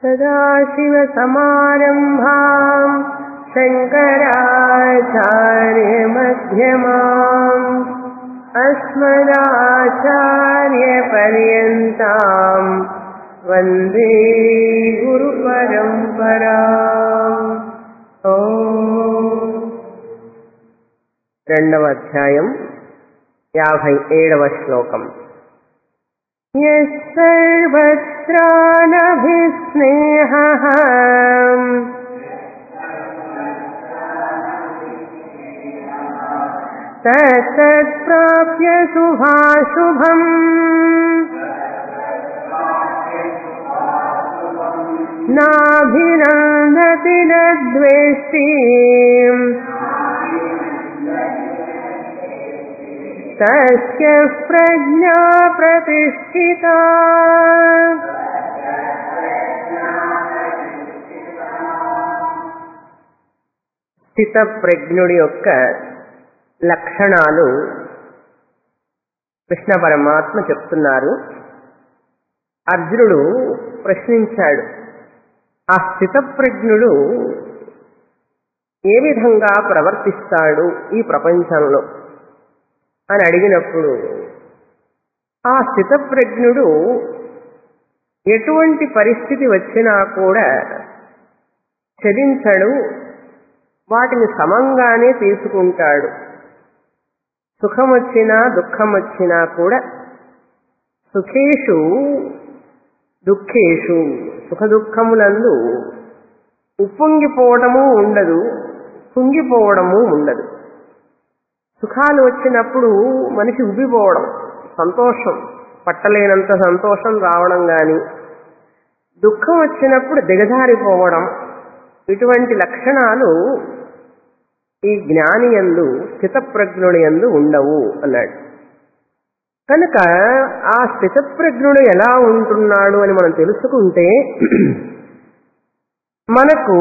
सदाशिवसमारम्भाम् शङ्कराचार्यमध्यमाम् अस्मदाचार्यपर्यन्ताम् वन्दे गुरुपरम्पराम् ओ రెండవ అధ్యాయం యాభై ఏడవ శ్లోకం యర్వత్రానభిస్నేహ తత్ప్రాప్య శుభాశుభం నాభినందతి నద్వేష్టి తస్య ప్రజ్ఞా ప్రతిష్ఠితా స్థిత ప్రజ్ఞుడి యొక్క లక్షణాలు కృష్ణ పరమాత్మ చెప్తున్నారు అర్జునుడు ప్రశ్నించాడు ఆ స్థితప్రజ్ఞుడు ఏ విధంగా ప్రవర్తిస్తాడు ఈ ప్రపంచంలో అని అడిగినప్పుడు ఆ స్థితప్రజ్ఞుడు ఎటువంటి పరిస్థితి వచ్చినా కూడా చలించడు వాటిని సమంగానే తీసుకుంటాడు సుఖం వచ్చినా దుఃఖం వచ్చినా కూడా సుఖేషు దుఃఖేషు సుఖ దుఃఖములందు ఉప్పొంగిపోవడము ఉండదు కుంగిపోవడము ఉండదు సుఖాలు వచ్చినప్పుడు మనిషి ఉబ్బిపోవడం సంతోషం పట్టలేనంత సంతోషం రావడం గాని దుఃఖం వచ్చినప్పుడు దిగజారిపోవడం ఇటువంటి లక్షణాలు ఈ జ్ఞాని ఎందు స్థితప్రజ్ఞుడి ఎందు ఉండవు అన్నాడు కనుక ఆ స్థితప్రజ్ఞుడు ఎలా ఉంటున్నాడు అని మనం తెలుసుకుంటే మనకు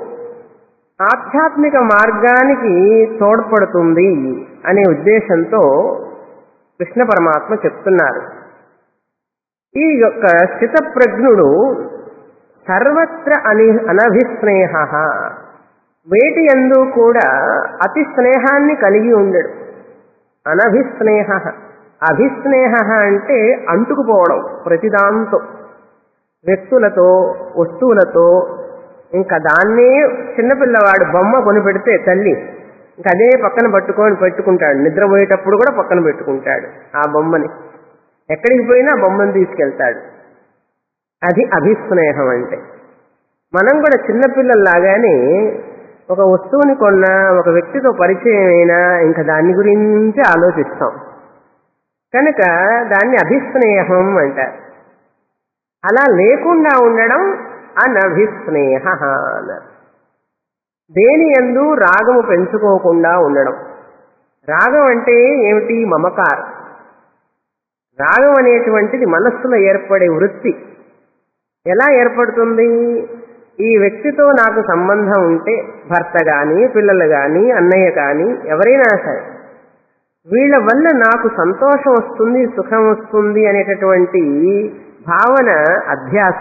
ఆధ్యాత్మిక మార్గానికి తోడ్పడుతుంది అనే ఉద్దేశంతో కృష్ణ పరమాత్మ చెప్తున్నారు ఈ యొక్క స్థితప్రజ్ఞుడు సర్వత్ర అని అనభిస్నేహ వేటి ఎందు కూడా అతి స్నేహాన్ని కలిగి ఉండడు అనభిస్నేహ అభిస్నేహ అంటే అంటుకుపోవడం ప్రతిదాంతో వ్యక్తులతో వస్తువులతో ఇంకా దాన్నే చిన్నపిల్లవాడు బొమ్మ కొని పెడితే తల్లి ఇంకా అదే పక్కన పట్టుకొని పెట్టుకుంటాడు నిద్రపోయేటప్పుడు కూడా పక్కన పెట్టుకుంటాడు ఆ బొమ్మని ఎక్కడికి పోయినా ఆ బొమ్మను తీసుకెళ్తాడు అది అభిస్నేహం అంటే మనం కూడా చిన్నపిల్లల్లాగానే ఒక వస్తువుని కొన్నా ఒక వ్యక్తితో పరిచయం అయినా ఇంకా దాని గురించి ఆలోచిస్తాం కనుక దాన్ని అభిస్నేహం అంటారు అలా లేకుండా ఉండడం అనభిస్నేహ అన్నారు దేని ఎందు రాగము పెంచుకోకుండా ఉండడం రాగం అంటే ఏమిటి మమకారం రాగం అనేటువంటిది మనస్సులో ఏర్పడే వృత్తి ఎలా ఏర్పడుతుంది ఈ వ్యక్తితో నాకు సంబంధం ఉంటే భర్త గాని పిల్లలు గాని అన్నయ్య కాని ఎవరైనా సరే వీళ్ళ వల్ల నాకు సంతోషం వస్తుంది సుఖం వస్తుంది అనేటటువంటి భావన అధ్యాస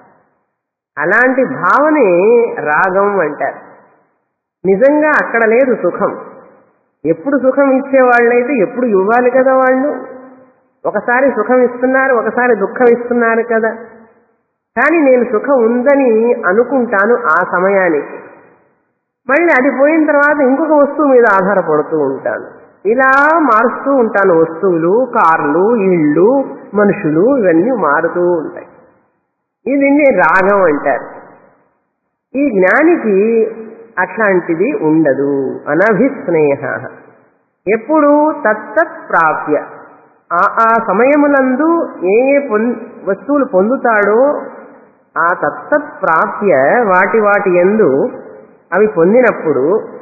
అలాంటి భావనే రాగం అంటారు నిజంగా అక్కడ లేదు సుఖం ఎప్పుడు సుఖం ఇచ్చేవాళ్ళైతే ఎప్పుడు ఇవ్వాలి కదా వాళ్ళు ఒకసారి సుఖం ఇస్తున్నారు ఒకసారి దుఃఖం ఇస్తున్నారు కదా కానీ నేను సుఖం ఉందని అనుకుంటాను ఆ సమయానికి మళ్ళీ అది పోయిన తర్వాత ఇంకొక వస్తువు మీద ఆధారపడుతూ ఉంటాను ఇలా మారుస్తూ ఉంటాను వస్తువులు కార్లు ఇళ్ళు మనుషులు ఇవన్నీ మారుతూ ఉంటాయి ఇది రాగం అంటారు ఈ జ్ఞానికి అట్లాంటిది ఉండదు అనభిస్నేహ ఎప్పుడు తత్తత్ ప్రాప్య ఆ ఆ సమయములందు ఏ ఏ వస్తువులు పొందుతాడో ఆ తత్తత్ ప్రాప్య వాటి వాటి ఎందు అవి పొందినప్పుడు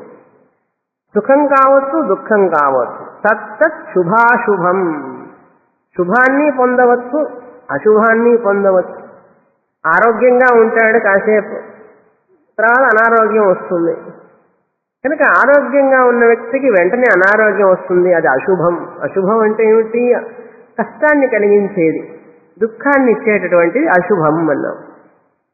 సుఖం కావచ్చు దుఃఖం కావచ్చు తత్తత్ శుభాశుభం శుభాన్ని పొందవచ్చు అశుభాన్ని పొందవచ్చు ఆరోగ్యంగా ఉంటాడు కాసేపు తర్వాత అనారోగ్యం వస్తుంది కనుక ఆరోగ్యంగా ఉన్న వ్యక్తికి వెంటనే అనారోగ్యం వస్తుంది అది అశుభం అశుభం అంటే ఏమిటి కష్టాన్ని కలిగించేది దుఃఖాన్ని ఇచ్చేటటువంటిది అశుభం అన్నాం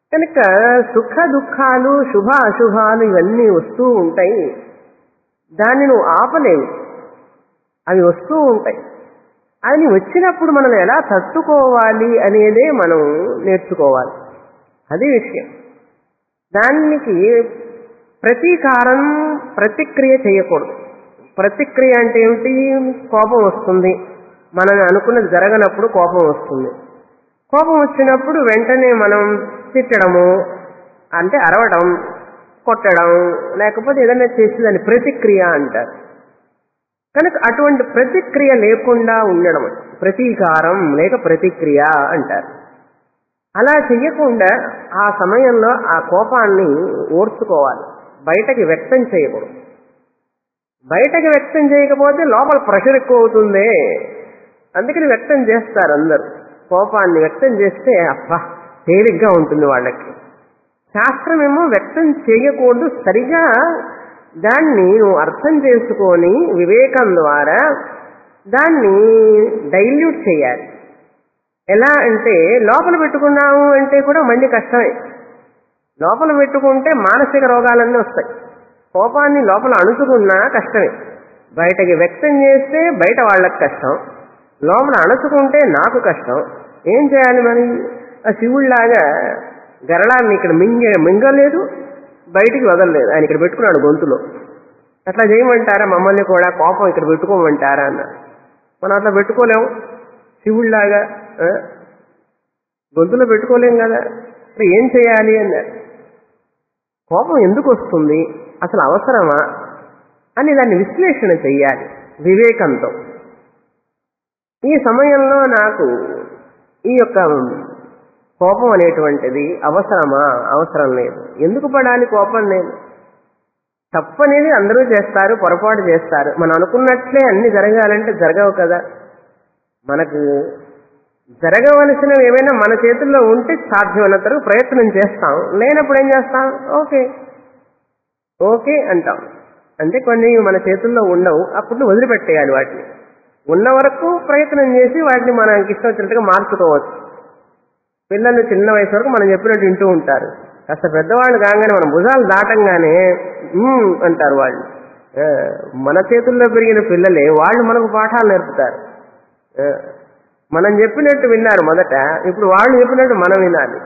కనుక సుఖ దుఃఖాలు శుభ అశుభాలు ఇవన్నీ వస్తూ ఉంటాయి దాన్ని నువ్వు ఆపలేవు అవి వస్తూ ఉంటాయి అని వచ్చినప్పుడు మనం ఎలా తట్టుకోవాలి అనేదే మనం నేర్చుకోవాలి అది విషయం దానికి ప్రతీకారం ప్రతిక్రియ చేయకూడదు ప్రతిక్రియ అంటే ఏమిటి కోపం వస్తుంది మనం అనుకున్నది జరగనప్పుడు కోపం వస్తుంది కోపం వచ్చినప్పుడు వెంటనే మనం తిట్టడము అంటే అరవడం కొట్టడం లేకపోతే ఏదైనా చేసి దాన్ని ప్రతిక్రియ అంటారు కనుక అటువంటి ప్రతిక్రియ లేకుండా ఉండడం ప్రతీకారం లేక ప్రతిక్రియ అంటారు అలా చెయ్యకుండా ఆ సమయంలో ఆ కోపాన్ని ఓర్చుకోవాలి బయటకి వ్యక్తం చేయకూడదు బయటకి వ్యక్తం చేయకపోతే లోపల ప్రెషర్ ఎక్కువ అవుతుంది అందుకని వ్యక్తం చేస్తారు అందరు కోపాన్ని వ్యక్తం చేస్తే అబ్బా తేలిగ్గా ఉంటుంది వాళ్ళకి శాస్త్రం ఏమో వ్యక్తం చేయకూడదు సరిగా దాన్ని నువ్వు అర్థం చేసుకొని వివేకం ద్వారా దాన్ని డైల్యూట్ చేయాలి ఎలా అంటే లోపల పెట్టుకున్నాము అంటే కూడా మళ్ళీ కష్టమే లోపల పెట్టుకుంటే మానసిక రోగాలన్నీ వస్తాయి కోపాన్ని లోపల అణుచుకున్నా కష్టమే బయటకి వ్యక్తం చేస్తే బయట వాళ్ళకి కష్టం లోపల అణుచుకుంటే నాకు కష్టం ఏం చేయాలి మరి ఆ శివుళ్లాగా గరళాన్ని ఇక్కడ మింగ మింగలేదు బయటికి వదలలేదు ఆయన ఇక్కడ పెట్టుకున్నాడు గొంతులో అట్లా చేయమంటారా మమ్మల్ని కూడా కోపం ఇక్కడ పెట్టుకోమంటారా అన్న మనం అట్లా పెట్టుకోలేము శివుళ్లాగా ఆ? గొంతులో పెట్టుకోలేం కదా మరి ఏం చేయాలి అన్నారు కోపం ఎందుకు వస్తుంది అసలు అవసరమా అని దాన్ని విశ్లేషణ చెయ్యాలి వివేకంతో ఈ సమయంలో నాకు ఈ యొక్క కోపం అనేటువంటిది అవసరమా అవసరం లేదు ఎందుకు పడాలి కోపం లేదు తప్పనేది అందరూ చేస్తారు పొరపాటు చేస్తారు మనం అనుకున్నట్లే అన్ని జరగాలంటే జరగవు కదా మనకు జరగవలసినవి ఏమైనా మన చేతుల్లో ఉంటే సాధ్యమైనంత వరకు ప్రయత్నం చేస్తాం లేనప్పుడు ఏం చేస్తాం ఓకే ఓకే అంటాం అంటే కొన్ని మన చేతుల్లో ఉండవు అప్పుడు వదిలిపెట్టేయాలి వాటిని ఉన్న వరకు ప్రయత్నం చేసి వాటిని మనకి ఇష్టం వచ్చినట్టుగా మార్చుకోవచ్చు పిల్లలు చిన్న వయసు వరకు మనం చెప్పినట్టు వింటూ ఉంటారు కాస్త పెద్దవాళ్ళు కాగానే మన భుజాలు దాటంగానే "మ్మ్" అంటారు వాళ్ళు ఆ, మన చేతుల్లో పెరిగిన పిల్లలే వాళ్ళు మనకు పాఠాలు నేర్పుతారు ఆ, మనం చెప్పినట్టు విన్నారు మొదట ఇప్పుడు వాళ్ళు చెప్పినట్టు మనం వినాలి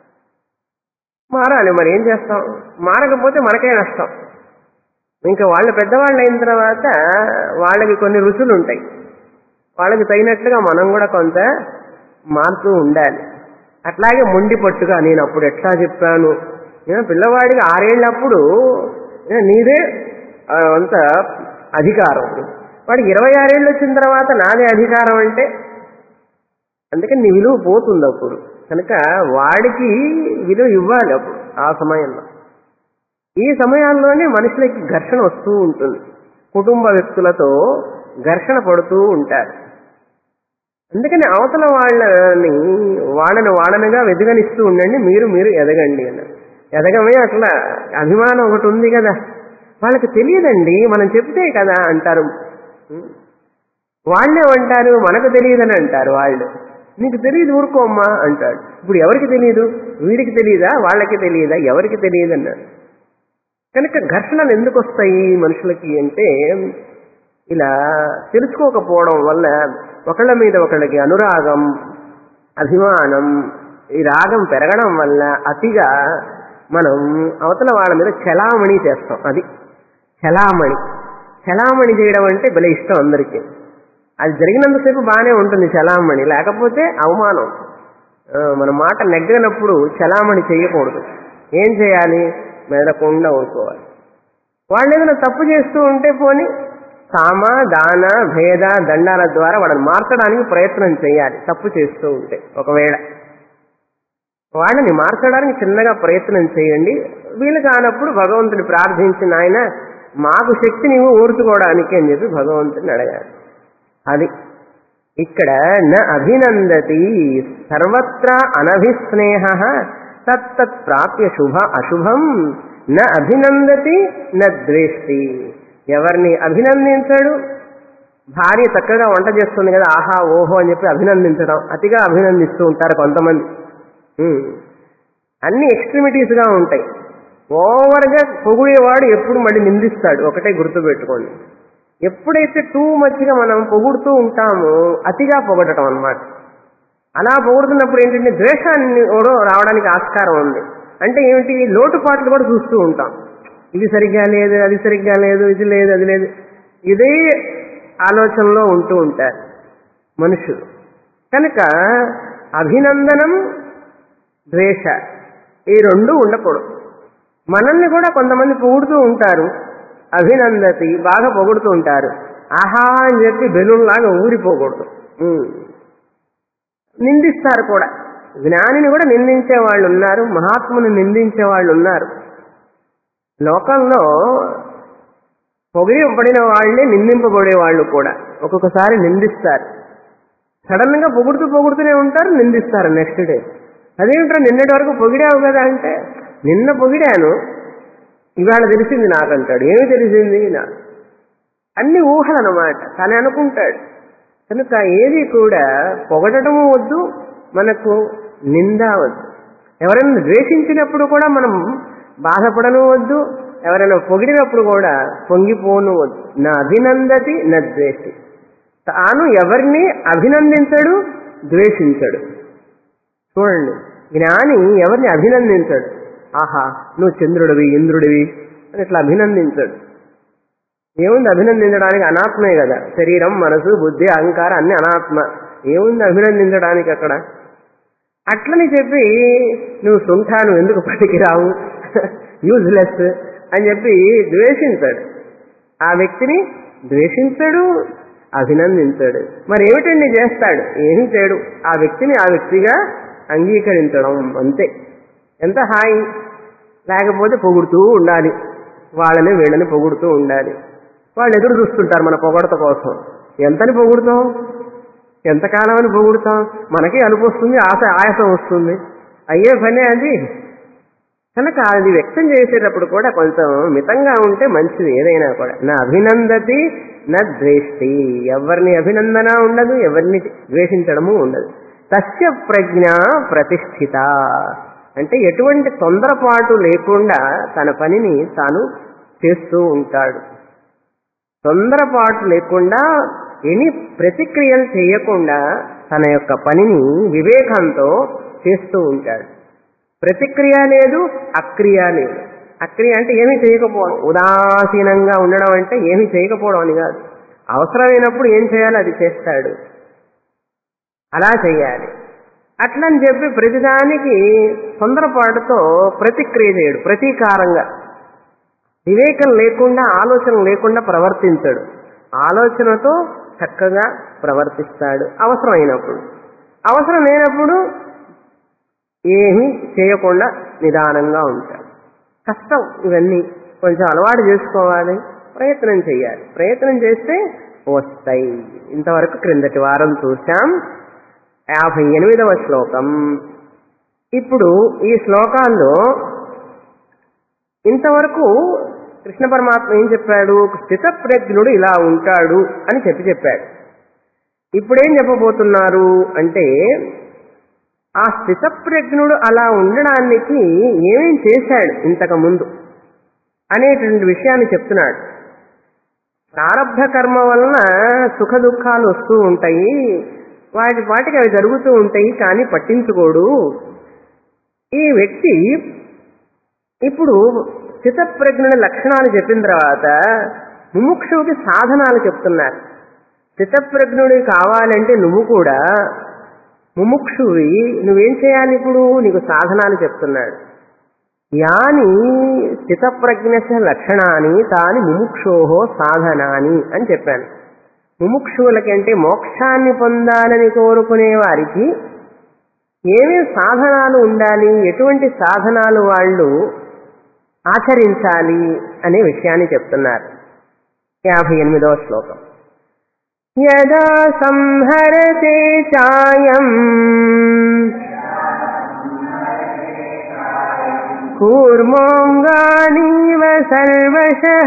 మారాలి మరి ఏం చేస్తాం మారకపోతే మనకే నష్టం ఇంకా వాళ్ళు పెద్దవాళ్ళు అయిన తర్వాత వాళ్ళకి కొన్ని రుచులు ఉంటాయి వాళ్ళకి తగినట్లుగా మనం కూడా కొంత మారుతూ ఉండాలి అట్లాగే మొండి పట్టుగా నేను అప్పుడు ఎట్లా చెప్పాను నేను పిల్లవాడికి ఆరేళ్ళప్పుడు ఏ, నీదే ఆ, అంత అధికారం వాడికి ఇరవై ఆరేళ్ళు వచ్చిన తర్వాత నాదే అధికారం అంటే అందుకని నీ విలువ పోతుంది అప్పుడు కనుక వాడికి విలువ ఇవ్వాలి అప్పుడు ఆ సమయంలో ఈ సమయాల్లోనే మనుషులకి ఘర్షణ వస్తూ ఉంటుంది కుటుంబ వ్యక్తులతో ఘర్షణ పడుతూ ఉంటారు అందుకని అవతల వాళ్ళని వాళ్ళని వాళ్ళనిగా వెదగనిస్తూ ఉండండి మీరు మీరు ఎదగండి అని ఎదగమే అట్లా అభిమానం ఒకటి ఉంది కదా వాళ్ళకి తెలియదండి మనం చెప్తే కదా అంటారు వాళ్ళే అంటారు మనకు తెలియదని అంటారు వాళ్ళు నీకు తెలియదు ఊరుకోమ్మా అంటాడు ఇప్పుడు ఎవరికి తెలియదు వీడికి తెలియదా వాళ్ళకి తెలియదా ఎవరికి తెలియదు అన్నాడు కనుక ఘర్షణలు ఎందుకు వస్తాయి మనుషులకి అంటే ఇలా తెలుసుకోకపోవడం వల్ల ఒకళ్ళ మీద ఒకళ్ళకి అనురాగం అభిమానం ఈ రాగం పెరగడం వల్ల అతిగా మనం అవతల వాళ్ళ మీద చలామణి చేస్తాం అది చలామణి చలామణి చేయడం అంటే భలే ఇష్టం అందరికీ అది జరిగినంతసేపు బాగానే ఉంటుంది చలామణి లేకపోతే అవమానం ఆ, మన మాట నెగ్గనప్పుడు చలామణి చేయకూడదు ఏం చేయాలి మెదలకుండా ఊరుకోవాలి వాళ్ళు ఏదైనా తప్పు చేస్తూ ఉంటే పోని సామ దాన భేద దండాల ద్వారా వాళ్ళని మార్చడానికి ప్రయత్నం చేయాలి తప్పు చేస్తూ ఉంటే ఒకవేళ వాళ్ళని మార్చడానికి చిన్నగా ప్రయత్నం చేయండి వీలు కానప్పుడు భగవంతుని ప్రార్థించిన ఆయన మాకు శక్తి నీవు ఊర్చుకోవడానికి అని చెప్పి భగవంతుని అడగాలి అది ఇక్కడ న అభినందతి సర్వత్రా అనభిస్నేహ తత్తత్ ప్రాప్య శుభ అశుభం న అభినందతి న ద్వేష్టి ఎవరిని అభినందించడు భార్య చక్కగా వంట చేస్తుంది కదా ఆహా ఓహో అని చెప్పి అభినందించడం అతిగా అభినందిస్తూ ఉంటారు కొంతమంది ఉమ్. అన్ని ఎక్స్ట్రిమిటీస్ గా ఉంటాయి ఓవర్గా పొగిడేవాడు ఎప్పుడు మళ్ళీ నిందిస్తాడు ఒకటే గుర్తుపెట్టుకోండి ఎప్పుడైతే టూ మచ్గా మనం పొగుడుతూ ఉంటామో అతిగా పొగడటం అన్నమాట అలా పొగుడుతున్నప్పుడు ఏంటంటే ద్వేషాన్ని కూడా రావడానికి ఆస్కారం ఉంది అంటే ఏమిటి లోటుపాట్లు కూడా చూస్తూ ఉంటాం ఇది సరిగ్గా లేదు అది సరిగ్గా లేదు ఇది లేదు అది లేదు ఇదే ఆలోచనలో ఉంటూ ఉంటారు మనుషులు కనుక అభినందనం ద్వేష ఈ రెండు ఉండకూడదు మనల్ని కూడా కొంతమంది పొగుడుతూ ఉంటారు అభినందతి బాగా పొగుడుతూ ఉంటారు ఆహా అని చెప్పి బెలూన్ లాగా ఊరిపోకూడదు ఉమ్. నిందిస్తారు కూడా జ్ఞానిని కూడా నిందించే వాళ్ళు ఉన్నారు మహాత్ముని నిందించే వాళ్ళు ఉన్నారు లోకంలో పొగిడబడిన వాళ్ళే నిందింపబడే వాళ్ళు కూడా ఒక్కొక్కసారి నిందిస్తారు సడన్ గా పొగుడుతూ పొగుడుతూనే ఉంటారు నిందిస్తారు నెక్స్ట్ డే అదేమిట్రా నిన్నటి వరకు పొగిడావు కదా అంటే నిన్న పొగిడాను ఇవాళ తెలిసింది నాకంటాడు ఏమి తెలిసింది నా అన్ని ఊహలు అన్నమాట తను అనుకుంటాడు కనుక ఏది కూడా పొగడటము వద్దు మనకు నింద వద్దు ఎవరైనా ద్వేషించినప్పుడు కూడా మనం బాధపడను వద్దు ఎవరైనా పొగిడినప్పుడు కూడా పొంగిపోను వద్దు నా అభినందతి నా ద్వేషి తాను ఎవరిని అభినందించడు ద్వేషించడు చూడండి జ్ఞాని ఎవరిని అభినందించడు ఆహా నువ్వు చంద్రుడివి ఇంద్రుడివి అని ఇట్లా అభినందించడు ఏముంది అభినందించడానికి అనాత్మే కదా శరీరం మనసు బుద్ధి అహంకారం అన్ని అనాత్మ ఏముంది అభినందించడానికి అక్కడ అట్లని చెప్పి నువ్వు సుంఠా నువ్వు ఎందుకు పనికిరావు యూజ్లెస్ అని చెప్పి ద్వేషించాడు ఆ వ్యక్తిని ద్వేషించడు అభినందించాడు మరి ఏమిటండి చేస్తాడు ఏమీ చేయడు ఆ వ్యక్తిని ఆ వ్యక్తిగా అంగీకరించడం అంతే ఎంత హాయి లేకపోతే పొగుడుతూ ఉండాలి వాళ్ళని వీళ్ళని పొగుడుతూ ఉండాలి వాళ్ళు ఎదురు చూస్తుంటారు మన పొగడత కోసం ఎంతని పొగుడుతాం ఎంతకాలం అని పొగుడుతాం మనకి అలుపు వస్తుంది ఆశ ఆయాసం వస్తుంది అయ్యే పనే అది కనుక అది వ్యక్తం చేసేటప్పుడు కూడా కొంచెం మితంగా ఉంటే మంచిది ఏదైనా కూడా నా అభినందతి నా ద్వేష్టి ఎవరిని అభినందన ఉండదు ఎవరిని ద్వేషించడము ఉండదు తస్య ప్రజ్ఞ ప్రతిష్ఠిత అంటే ఎటువంటి తొందరపాటు లేకుండా తన పనిని తాను చేస్తూ ఉంటాడు తొందరపాటు లేకుండా ఎన్ని ప్రతిక్రియలు చేయకుండా తన యొక్క పనిని వివేకంతో చేస్తూ ఉంటాడు ప్రతిక్రియ లేదు అక్రియ లేదు అక్రియ అంటే ఏమీ చేయకపోవడం ఉదాసీనంగా ఉండడం అంటే ఏమీ చేయకపోవడం అని కాదు అవసరమైనప్పుడు ఏం చేయాలో అది చేస్తాడు అలా చేయాలి అట్లని చెప్పి ప్రతిదానికి తొందరపాటుతో ప్రతిక్రియ చేయడు ప్రతీకారంగా వివేకం లేకుండా ఆలోచన లేకుండా ప్రవర్తించడు ఆలోచనతో చక్కగా ప్రవర్తిస్తాడు అవసరమైనప్పుడు అవసరం లేనప్పుడు ఏమీ చేయకుండా నిదానంగా ఉంటాడు కష్టం ఇవన్నీ కొంచెం అలవాటు చేసుకోవాలి ప్రయత్నం చేయాలి ప్రయత్నం చేస్తే వస్తాయి ఇంతవరకు క్రిందటి వారం చూశాం యాభై ఎనిమిదవ శ్లోకం ఇప్పుడు ఈ శ్లోకాల్లో ఇంతవరకు కృష్ణ పరమాత్మ ఏం చెప్పాడు స్థితప్రజ్ఞుడు ఇలా ఉంటాడు అని చెప్పి చెప్పాడు ఇప్పుడేం చెప్పబోతున్నారు అంటే ఆ స్థితప్రజ్ఞుడు అలా ఉండడానికి ఏమేం చేశాడు ఇంతకు ముందు అనేటువంటి విషయాన్ని చెప్తున్నాడు ప్రారంభ కర్మ వలన సుఖ దుఃఖాలు వస్తూ ఉంటాయి వాటి వాటికి అవి జరుగుతూ ఉంటాయి కానీ పట్టించుకోడు ఈ వ్యక్తి ఇప్పుడు స్థితప్రజ్ఞుని లక్షణాలు చెప్పిన తర్వాత ముముక్షువుకి సాధనాలు చెప్తున్నారు స్థితప్రజ్ఞుడి కావాలంటే నువ్వు కూడా ముముక్షువి నువ్వేం చేయాలి ఇప్పుడు నీకు సాధనాలు చెప్తున్నాడు యాని స్థితప్రజ్ఞశ లక్షణాన్ని తాని ముముక్షోహో సాధనాని అని చెప్పాను ముముక్షువులకంటే మోక్షాన్ని పొందాలని కోరుకునే వారికి ఏమేమి సాధనాలు ఉండాలి ఎటువంటి సాధనాలు వాళ్ళు ఆచరించాలి అనే విషయాన్ని చెప్తున్నారు యాభై ఎనిమిదవ శ్లోకం యదా సంహరతే చాయం కూర్మోంగానీవ సర్వశః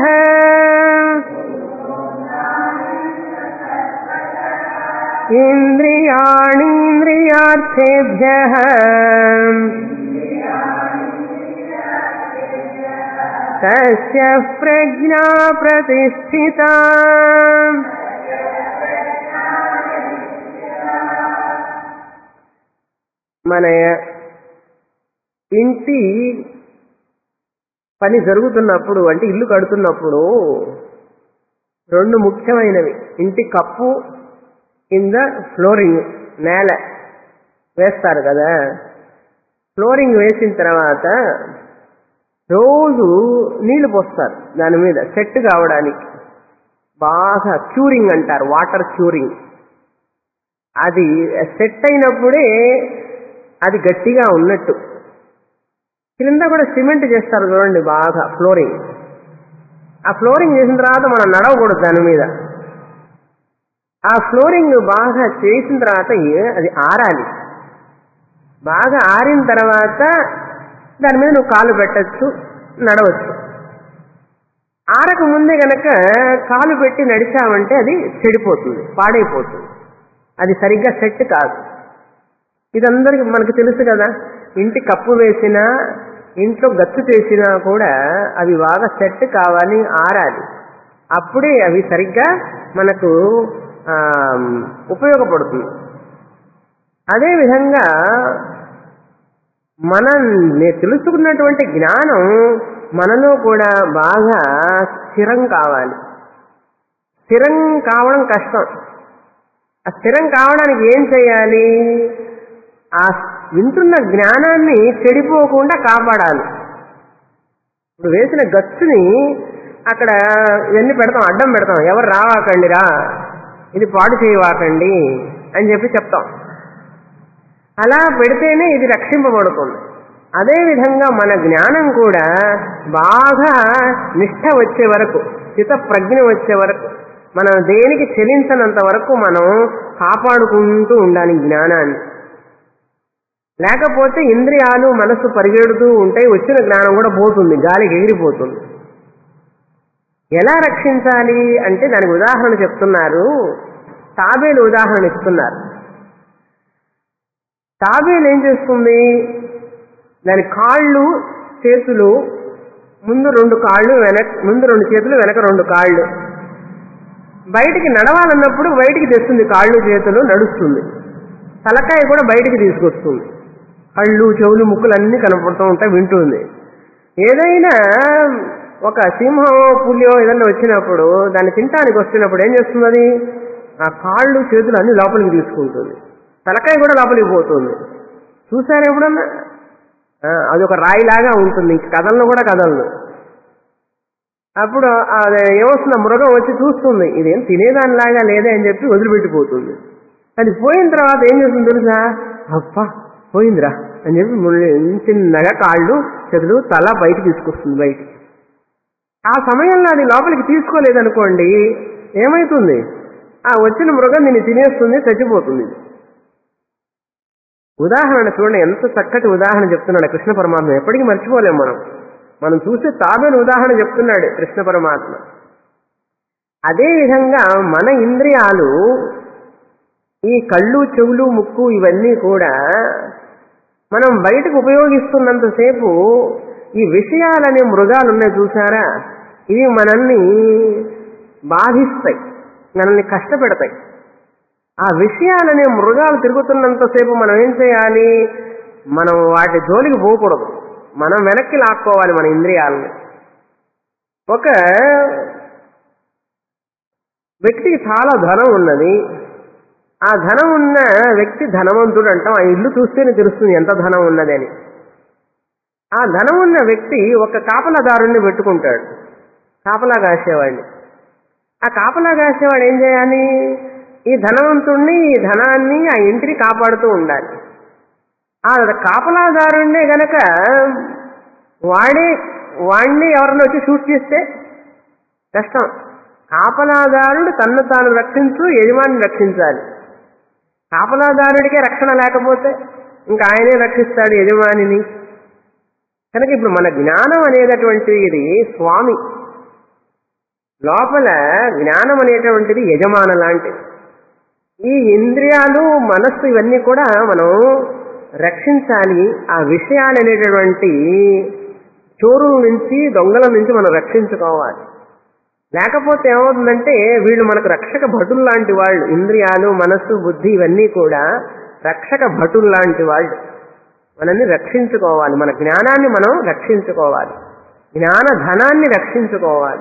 ఇంద్రియాణీంద్రియార్థేభ్యः తస్య ప్రజ్ఞా ప్రతిష్ఠిత మన ఇంటి పని జరుగుతున్నప్పుడు అంటే ఇల్లు కడుతున్నప్పుడు రెండు ముఖ్యమైనవి ఇంటి కప్పు కింద ఫ్లోరింగ్ నేల వేస్తారు కదా ఫ్లోరింగ్ వేసిన తర్వాత రోజు నీళ్లు పోస్తారు దాని మీద సెట్ కావడానికి బాగా క్యూరింగ్ అంటారు వాటర్ క్యూరింగ్ అది సెట్ అయినప్పుడే అది గట్టిగా ఉన్నట్టు క్రింద కూడా సిమెంట్ చేస్తారు చూడండి బాగా ఫ్లోరింగ్ ఆ ఫ్లోరింగ్ చేసిన తర్వాత మనం నడవకూడదు దాని మీద ఆ ఫ్లోరింగ్ బాగా చేసిన తర్వాత ఏ- అది ఆరాలి బాగా ఆరిన తర్వాత దాని మీద నువ్వు కాలు పెట్టచ్చు నడవచ్చు ఆరక ముందే గనక కాలు పెట్టి నడిచావంటే అది చెడిపోతుంది పాడైపోతుంది అది సరిగ్గా సెట్ కాదు ఇదందరికి మనకు తెలుసు కదా ఇంటి కప్పు వేసినా ఇంట్లో గచ్చు చేసినా కూడా అవి బాగా సెట్ కావాలి ఆరాలి అప్పుడే అవి సరిగ్గా మనకు ఆ, ఉపయోగపడుతుంది అదేవిధంగా మనం నే- తెలుసుకున్నటువంటి జ్ఞానం మనలో కూడా బాగా స్థిరం కావాలి స్థిరం కావడం కష్టం ఆ స్థిరం కావడానికి ఏం చేయాలి ఆ వింటున్న జ్ఞానాన్ని చెడిపోకుండా కాపాడాలి ఇప్పుడు వేసిన గచ్చుని అక్కడ ఇవన్నీ పెడతాం అడ్డం పెడతాం ఎవరు రావాకండి రా ఇది పాడు చేయవాకండి అని చెప్పి చెప్తాం అలా పెడితేనే ఇది రక్షింపబడుతుంది అదేవిధంగా మన జ్ఞానం కూడా బాగా నిష్ఠ వచ్చే వరకు స్థిత ప్రజ్ఞ వచ్చే వరకు మనం దేనికి చెలించనంత వరకు మనం కాపాడుకుంటూ ఉండాలి జ్ఞానాన్ని లేకపోతే ఇంద్రియాలు మనసు పరిగెడుతూ ఉంటాయి వచ్చిన జ్ఞానం కూడా పోతుంది గాలికి ఎగిరిపోతుంది ఎలా రక్షించాలి అంటే దానికి ఉదాహరణ చెప్తున్నారు తాబేలు ఉదాహరణ ఇస్తున్నారు తాబేలు ఏం చేస్తుంది దాని కాళ్ళు చేతులు ముందు రెండు కాళ్ళు వెనక ముందు రెండు చేతులు వెనక రెండు కాళ్ళు బయటికి నడవాలన్నప్పుడు బయటికి తెస్తుంది కాళ్ళు చేతులు నడుస్తుంది తలకాయ కూడా బయటికి తీసుకొస్తుంది కళ్ళు చెవులు ముక్కులు అన్నీ కనపడుతూ ఉంటాయి వింటుంది ఏదైనా ఒక సింహం పులియో ఏదైనా వచ్చినప్పుడు దాన్ని తినటానికి వస్తున్నప్పుడు ఏం చేస్తుంది అది ఆ కాళ్ళు చేతులు అన్ని లోపలికి తీసుకుంటుంది తలకాయ కూడా లోపలికి పోతుంది చూసారు ఎప్పుడన్నా ఆ, అది ఒక రాయిలాగా ఉంటుంది ఇంక కథల్లో కూడా కథలు అప్పుడు అది ఏమొస్తుంది మృగం వచ్చి చూస్తుంది ఇదేం తినేదానిలాగా లేదే అని చెప్పి వదిలిపెట్టిపోతుంది అది పోయిన తర్వాత ఏం చేస్తుంది తెలుసా అప్ప పోయిందిరా అని చెప్పి ముళ్ళ- చిన్నగా కాళ్ళు చేతులు తల బయట తీసుకొస్తుంది బయటికి ఆ సమయంలో అది లోపలికి తీసుకోలేదనుకోండి ఏమైతుంది ఆ వచ్చిన మృగం దీన్ని తినేస్తుంది చచ్చిపోతుంది ఇది. ఉదాహరణ చూడండి ఎంత చక్కటి ఉదాహరణ చెప్తున్నాడు కృష్ణ పరమాత్మ ఎప్పటికీ మర్చిపోలేం మనం మనం చూసే తాబేలు ఉదాహరణ చెప్తున్నాడు కృష్ణ పరమాత్మ అదేవిధంగా మన ఇంద్రియాలు ఈ కళ్ళు చెవులు ముక్కు ఇవన్నీ కూడా మనం బయటకు ఉపయోగిస్తున్నంతసేపు ఈ విషయాలనే మృగాలు ఉన్నాయి చూసారా ఇవి మనల్ని బాధిస్తాయి మనల్ని కష్టపెడతాయి ఆ విషయాలనే మృగాలు తిరుగుతున్నంతసేపు మనం ఏం చేయాలి మనం వాటి జోలికి పోకూడదు మనం వెనక్కి లాక్కోవాలి మన ఇంద్రియాలని ఒక వ్యక్తికి చాలా ధనం ఉన్నది ఆ ధనం ఉన్న వ్యక్తి ధనవంతుడు అంటాం ఆ ఇల్లు చూస్తేనే తెలుస్తుంది ఎంత ధనం ఉన్నదని ఆ ధనం ఉన్న వ్యక్తి ఒక కాపలాదారుణ్ణి పెట్టుకుంటాడు కాపలా కాసేవాడిని ఆ కాపలా కాసేవాడు ఏం చేయాలి ఈ ధనవంతుణ్ణి ఈ ధనాన్ని ఆ ఇంటిని కాపాడుతూ ఉండాలి ఆ కాపలాదారుణ్ణే గనక వాడే వాణ్ణి ఎవరిని వచ్చి షూట్ చేస్తే కష్టం కాపలాదారుడు తన్ను తాను రక్షించు యజమాని రక్షించాలి కాపలాదారుడికే రక్షణ లేకపోతే ఇంకా ఆయనే రక్షిస్తాడు యజమానిని కనుక ఇప్పుడు మన జ్ఞానం అనేటటువంటి ఇది స్వామి లోపల జ్ఞానం అనేటువంటిది యజమాన లాంటిది ఈ ఇంద్రియాలు మనస్సు ఇవన్నీ కూడా మనం రక్షించాలి ఆ విషయాలు అనేటటువంటి చోరుల నుంచి దొంగల నుంచి మనం రక్షించుకోవాలి లేకపోతే ఏమవుతుందంటే వీళ్ళు మనకు రక్షక భటులు లాంటి వాళ్ళు ఇంద్రియాలు మనస్సు బుద్ధి ఇవన్నీ కూడా రక్షక భటులు లాంటి వాళ్ళు మనల్ని రక్షించుకోవాలి మన జ్ఞానాన్ని మనం రక్షించుకోవాలి జ్ఞాన ధనాన్ని రక్షించుకోవాలి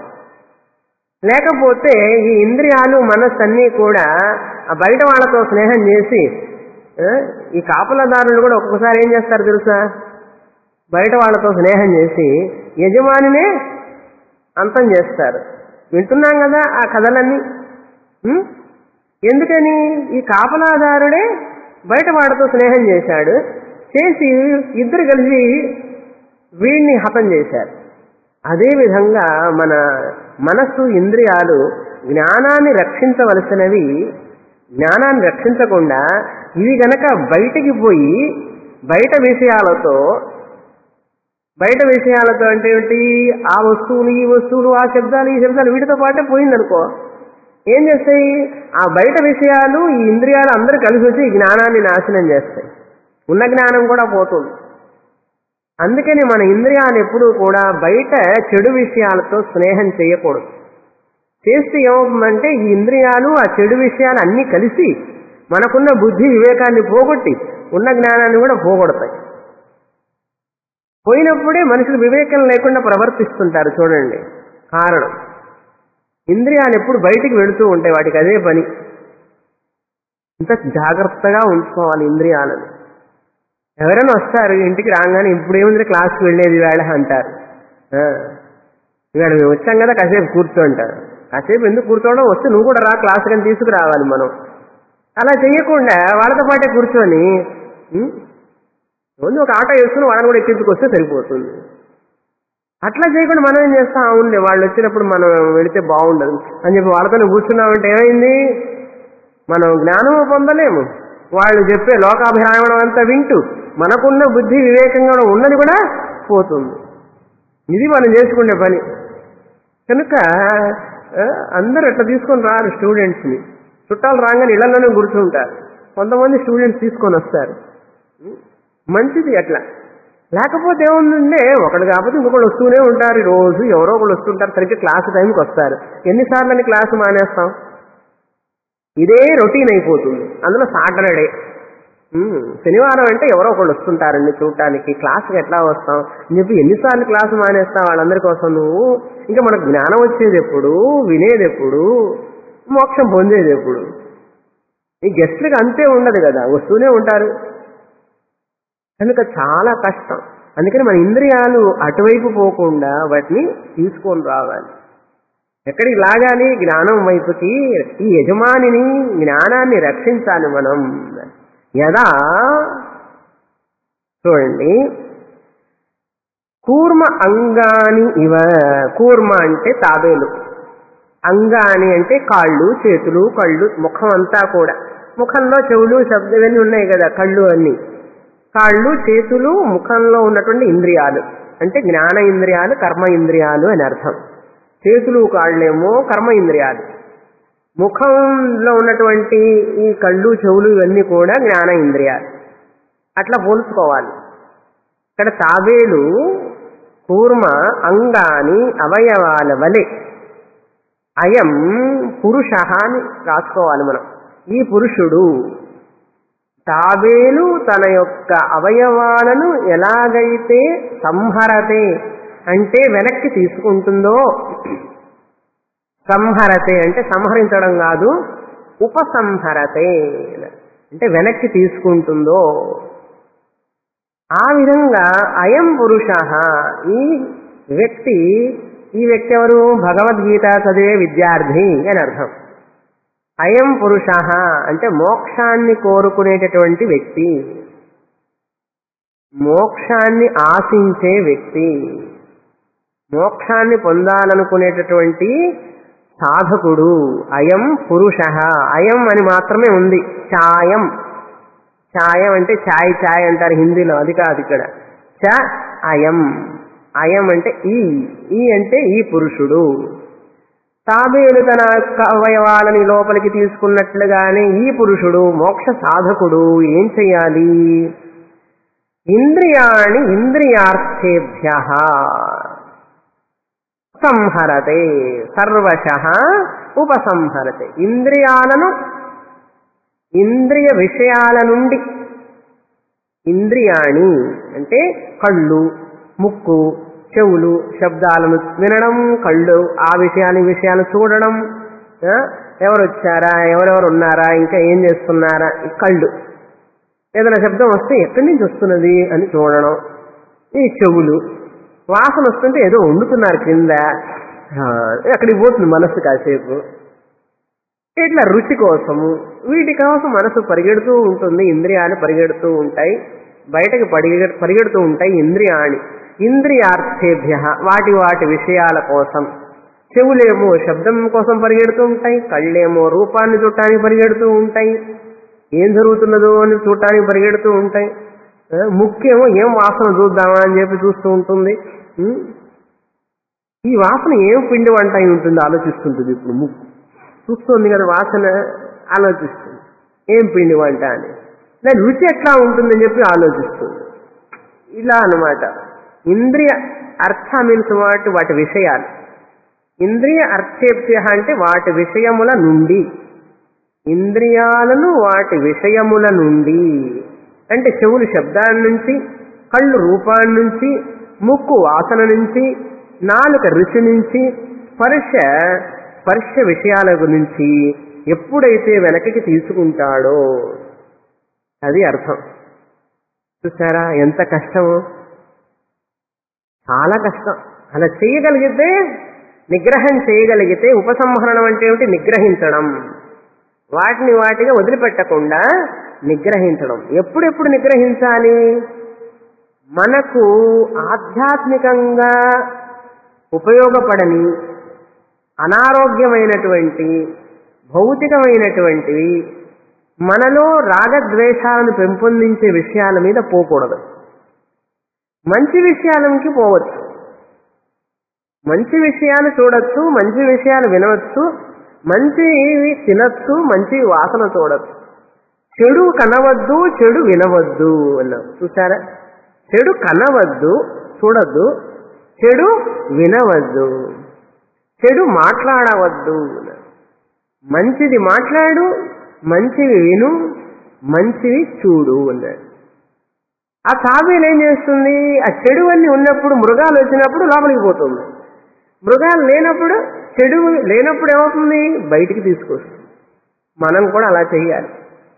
లేకపోతే ఈ ఇంద్రియాలు మనస్సు అన్నీ కూడా ఆ బయట వాళ్ళతో స్నేహం చేసి ఆ, ఈ కాపలదారులు కూడా ఒక్కొక్కసారి ఏం చేస్తారు తెలుసా బయట వాళ్ళతో స్నేహం చేసి యజమానినే అంతం చేస్తారు వింటున్నాం కదా ఆ కథలన్నీ ఉం? ఎందుకని ఈ కాపలాదారుడే బయట వాడితో స్నేహం చేశాడు చేసి ఇద్దరు కలిసి వీడిని హతం చేశారు అదేవిధంగా మన మనస్సు ఇంద్రియాలు జ్ఞానాన్ని రక్షించవలసినవి జ్ఞానాన్ని రక్షించకుండా ఇవి గనక బయటికి పోయి బయట విషయాలతో బయట విషయాలతో అంటే ఏంటి ఆ వస్తువులు ఈ వస్తువులు ఆ శబ్దాలు ఈ శబ్దాలు వీటితో పాటే పోయిందనుకో ఏం చేస్తాయి ఆ బయట విషయాలు ఈ ఇంద్రియాలు అందరూ కలిసి వచ్చి ఈ జ్ఞానాన్ని నాశనం చేస్తాయి ఉన్న జ్ఞానం కూడా పోతుంది అందుకని మన ఇంద్రియాలు ఎప్పుడూ కూడా బయట చెడు విషయాలతో స్నేహం చేయకూడదు చేస్తే ఏమవుతుందంటే ఈ ఇంద్రియాలు ఆ చెడు విషయాలు అన్నీ కలిసి మనకున్న బుద్ధి వివేకాన్ని పోగొట్టి ఉన్న జ్ఞానాన్ని కూడా పోగొడతాయి పోయినప్పుడే మనుషులు వివేకం లేకుండా ప్రవర్తిస్తుంటారు చూడండి కారణం ఇంద్రియాలు ఎప్పుడు బయటికి వెళుతూ ఉంటాయి వాటికి అదే పని ఇంత జాగ్రత్తగా ఉంచుకోవాలి ఇంద్రియాలను ఎవరైనా వస్తారు ఇంటికి రాగానే ఇప్పుడు ఏముంది క్లాస్కి వెళ్ళేది వేళ అంటారు ఆ, ఇవాళ మేము వచ్చాం కదా కాసేపు కూర్చోంటారు కాసేపు ఎందుకు కూర్చోవడం వస్తే నువ్వు కూడా రా క్లాస్ కానీ తీసుకురావాలి మనం అలా చేయకుండా వాళ్ళతో పాటే కూర్చొని ఉం? ముందు ఒక ఆటో వేసుకుని వాళ్ళని కూడా ఎక్కించుకొస్తే సరిపోతుంది అట్లా చేయకుండా మనం ఏం చేస్తాం అవునులే వాళ్ళు వచ్చినప్పుడు మనం వెళితే బాగుండదు అని చెప్పి వాళ్ళతో కూర్చున్నామంటే ఏమైంది మనం జ్ఞానము పొందలేము వాళ్ళు చెప్పే లోకాభిరామణం అంతా వింటూ మనకున్న బుద్ధి వివేకంగా ఉన్నది కూడా పోతుంది ఇది మనం చేసుకునే పని కనుక ఆ, అందరూ అట్లా తీసుకొని రారు స్టూడెంట్స్ని చుట్టాలు రాగానే ఇళ్లలోనే కూర్చుంటారు కొంతమంది స్టూడెంట్స్ తీసుకొని వస్తారు మంచిది అట్లా లేకపోతే ఏముందంటే ఒకడు కాకపోతే ఇంకొకళ్ళు వస్తూనే ఉంటారు ఈ రోజు ఎవరో ఒకళ్ళు వస్తుంటారు సరిగ్గా క్లాస్ టైంకి వస్తారు ఎన్నిసార్లు అని క్లాసు మానేస్తాం ఇదే రొటీన్ అయిపోతుంది అందులో సాటర్డే ఉమ్, శనివారం అంటే ఎవరో ఒకళ్ళు వస్తుంటారండి చూడటానికి క్లాస్కి ఎట్లా వస్తాం అని చెప్పి ఎన్నిసార్లు క్లాసు మానేస్తాం వాళ్ళందరి కోసం నువ్వు ఇంకా మనకు జ్ఞానం వచ్చేది ఎప్పుడు వినేది ఎప్పుడు మోక్షం పొందేది ఎప్పుడు ఈ గెస్ట్లకు అంతే ఉండదు కదా వస్తూనే ఉంటారు కనుక చాలా కష్టం అందుకని మన ఇంద్రియాలు అటువైపు పోకుండా వాటిని తీసుకొని రావాలి ఎక్కడికి లాగాలి జ్ఞానం వైపుకి ఈ యజమానిని జ్ఞానాన్ని రక్షించాలి మనం యదా చూడండి కూర్మ అంగాని ఇవ కూర్మ అంటే తాబేలు అంగాని అంటే కాళ్ళు చేతులు కళ్ళు ముఖం అంతా కూడా ముఖంలో చెవులు శబ్దం ఇవన్నీ ఉన్నాయి కదా కళ్ళు అన్నీ కాళ్ళు చేతులు ముఖంలో ఉన్నటువంటి ఇంద్రియాలు అంటే జ్ఞాన ఇంద్రియాలు కర్మ ఇంద్రియాలు అని అర్థం చేతులు కాళ్ళేమో కర్మ ఇంద్రియాలు ముఖంలో ఉన్నటువంటి ఈ కళ్ళు చెవులు ఇవన్నీ కూడా జ్ఞాన ఇంద్రియాలు అట్లా పోల్చుకోవాలి ఇక్కడ తాబేలు కూర్మ అంగాని అవయవాల వలె అయం పురుష అని రాసుకోవాలి మనం ఈ పురుషుడు తాబేలు తన యొక్క అవయవాలను ఎలాగైతే సంహరతే అంటే వెనక్కి తీసుకుంటుందో సంహరతే అంటే సంహరించడం కాదు ఉపసంహరతే అంటే వెనక్కి తీసుకుంటుందో ఆ విధంగా అయం పురుష ఈ వ్యక్తి ఈ వ్యక్తి ఎవరు భగవద్గీత చదివే విద్యార్థి అని అర్థం అయం పురుష అంటే మోక్షాన్ని కోరుకునేటటువంటి వ్యక్తి మోక్షాన్ని ఆశించే వ్యక్తి మోక్షాన్ని పొందాలనుకునేటటువంటి సాధకుడు అయం పురుష అయం అని మాత్రమే ఉంది ఛాయం ఛాయం అంటే ఛాయ్ ఛాయ్ అంటారు హిందీలో అది కాదు ఇక్కడ చ అయం అయం అంటే ఈ ఈ అంటే ఈ పురుషుడు తాబేలు తన యొక్క అవయవాలని లోపలికి తీసుకున్నట్లుగానే ఈ పురుషుడు మోక్ష సాధకుడు ఏం చెయ్యాలి ఇంద్రియాణి ఇంద్రియార్థేభ్య సంహరతే సర్వశ ఉపసంహరతే ఇంద్రియాలను ఇంద్రియ విషయాల నుండి ఇంద్రియాణి అంటే కళ్ళు ముక్కు చెవులు శబ్దాలను వినడం కళ్ళు ఆ విషయాన్ని విషయాలు చూడడం ఆ, ఎవరు వచ్చారా ఎవరెవరు ఉన్నారా ఇంకా ఏం చేస్తున్నారా ఈ కళ్ళు ఏదైనా శబ్దం వస్తే ఎక్కడి నుంచి వస్తున్నది అని చూడడం ఈ చెవులు వాసన వస్తుంటే ఏదో వండుతున్నారు కింద ఆ, అక్కడికి పోతుంది మనస్సు కాసేపు ఇట్లా రుచి కోసము వీటి కోసం మనసు పరిగెడుతూ ఉంటుంది ఇంద్రియాలు పరిగెడుతూ ఉంటాయి బయటకు పరిగె పరిగెడుతూ ఉంటాయి ఇంద్రియాణి ఇంద్రియార్థేభ్య వాటి వాటి విషయాల కోసం చెవులేమో శబ్దం కోసం పరిగెడుతూ ఉంటాయి కళ్ళేమో రూపాన్ని చూడటానికి పరిగెడుతూ ఉంటాయి ఏం జరుగుతున్నదో అని చూడటానికి పరిగెడుతూ ఉంటాయి ఆ, ముక్కేమో ఏం వాసన చూద్దామా అని చెప్పి చూస్తూ ఉంటుంది ఉం? ఈ వాసన ఏం పిండి వంట అయి ఉంటుంది ఆలోచిస్తుంటుంది ఇప్పుడు ముక్కు చూస్తుంది కదా వాసన ఆలోచిస్తుంది ఏం పిండి వంట అని దాని రుచి ఎట్లా ఉంటుందని చెప్పి ఆలోచిస్తుంది ఇలా అన్నమాట ఇంద్రియ అర్థ మీన్స్ వాటి వాటి విషయాలు ఇంద్రియ అర్థేభ్య అంటే వాటి విషయముల నుండి ఇంద్రియాలను వాటి విషయముల నుండి అంటే చెవులు శబ్దాన్ని నుంచి కళ్ళు రూపాన్ని నుంచి ముక్కు వాసన నుంచి నాలుక రుచి నుంచి స్పర్శ స్పర్శ విషయాల గురించి ఎప్పుడైతే వెనక్కి తీసుకుంటాడో అది అర్థం చూసారా ఎంత కష్టమో చాలా కష్టం అలా చేయగలిగితే నిగ్రహం చేయగలిగితే ఉపసంహరణం అంటే ఏమిటి నిగ్రహించడం వాటిని వాటిగా వదిలిపెట్టకుండా నిగ్రహించడం ఎప్పుడెప్పుడు నిగ్రహించాలి మనకు ఆధ్యాత్మికంగా ఉపయోగపడని అనారోగ్యమైనటువంటి భౌతికమైనటువంటివి మనలో రాగద్వేషాలను పెంపొందించే విషయాల మీద పోకూడదు మంచి విషయాలకి పోవచ్చు మంచి విషయాలు చూడొచ్చు మంచి విషయాలు వినవచ్చు మంచివి తినచ్చు మంచి వాసన చూడొచ్చు చెడు కనవద్దు చెడు వినవద్దు అన్నాం చూసారా చెడు కనవద్దు చూడద్దు చెడు వినవద్దు చెడు మాట్లాడవద్దు అన్నారు. మంచిది మాట్లాడు మంచివి విను మంచివి చూడు అన్నాడు ఆ తాబేలు ఏం చేస్తుంది ఆ చెడు అన్ని ఉన్నప్పుడు మృగాలు వచ్చినప్పుడు లోపలికి పోతుంది మృగాలు లేనప్పుడు చెడు లేనప్పుడు ఏమవుతుంది బయటికి తీసుకొస్తుంది మనం కూడా అలా చెయ్యాలి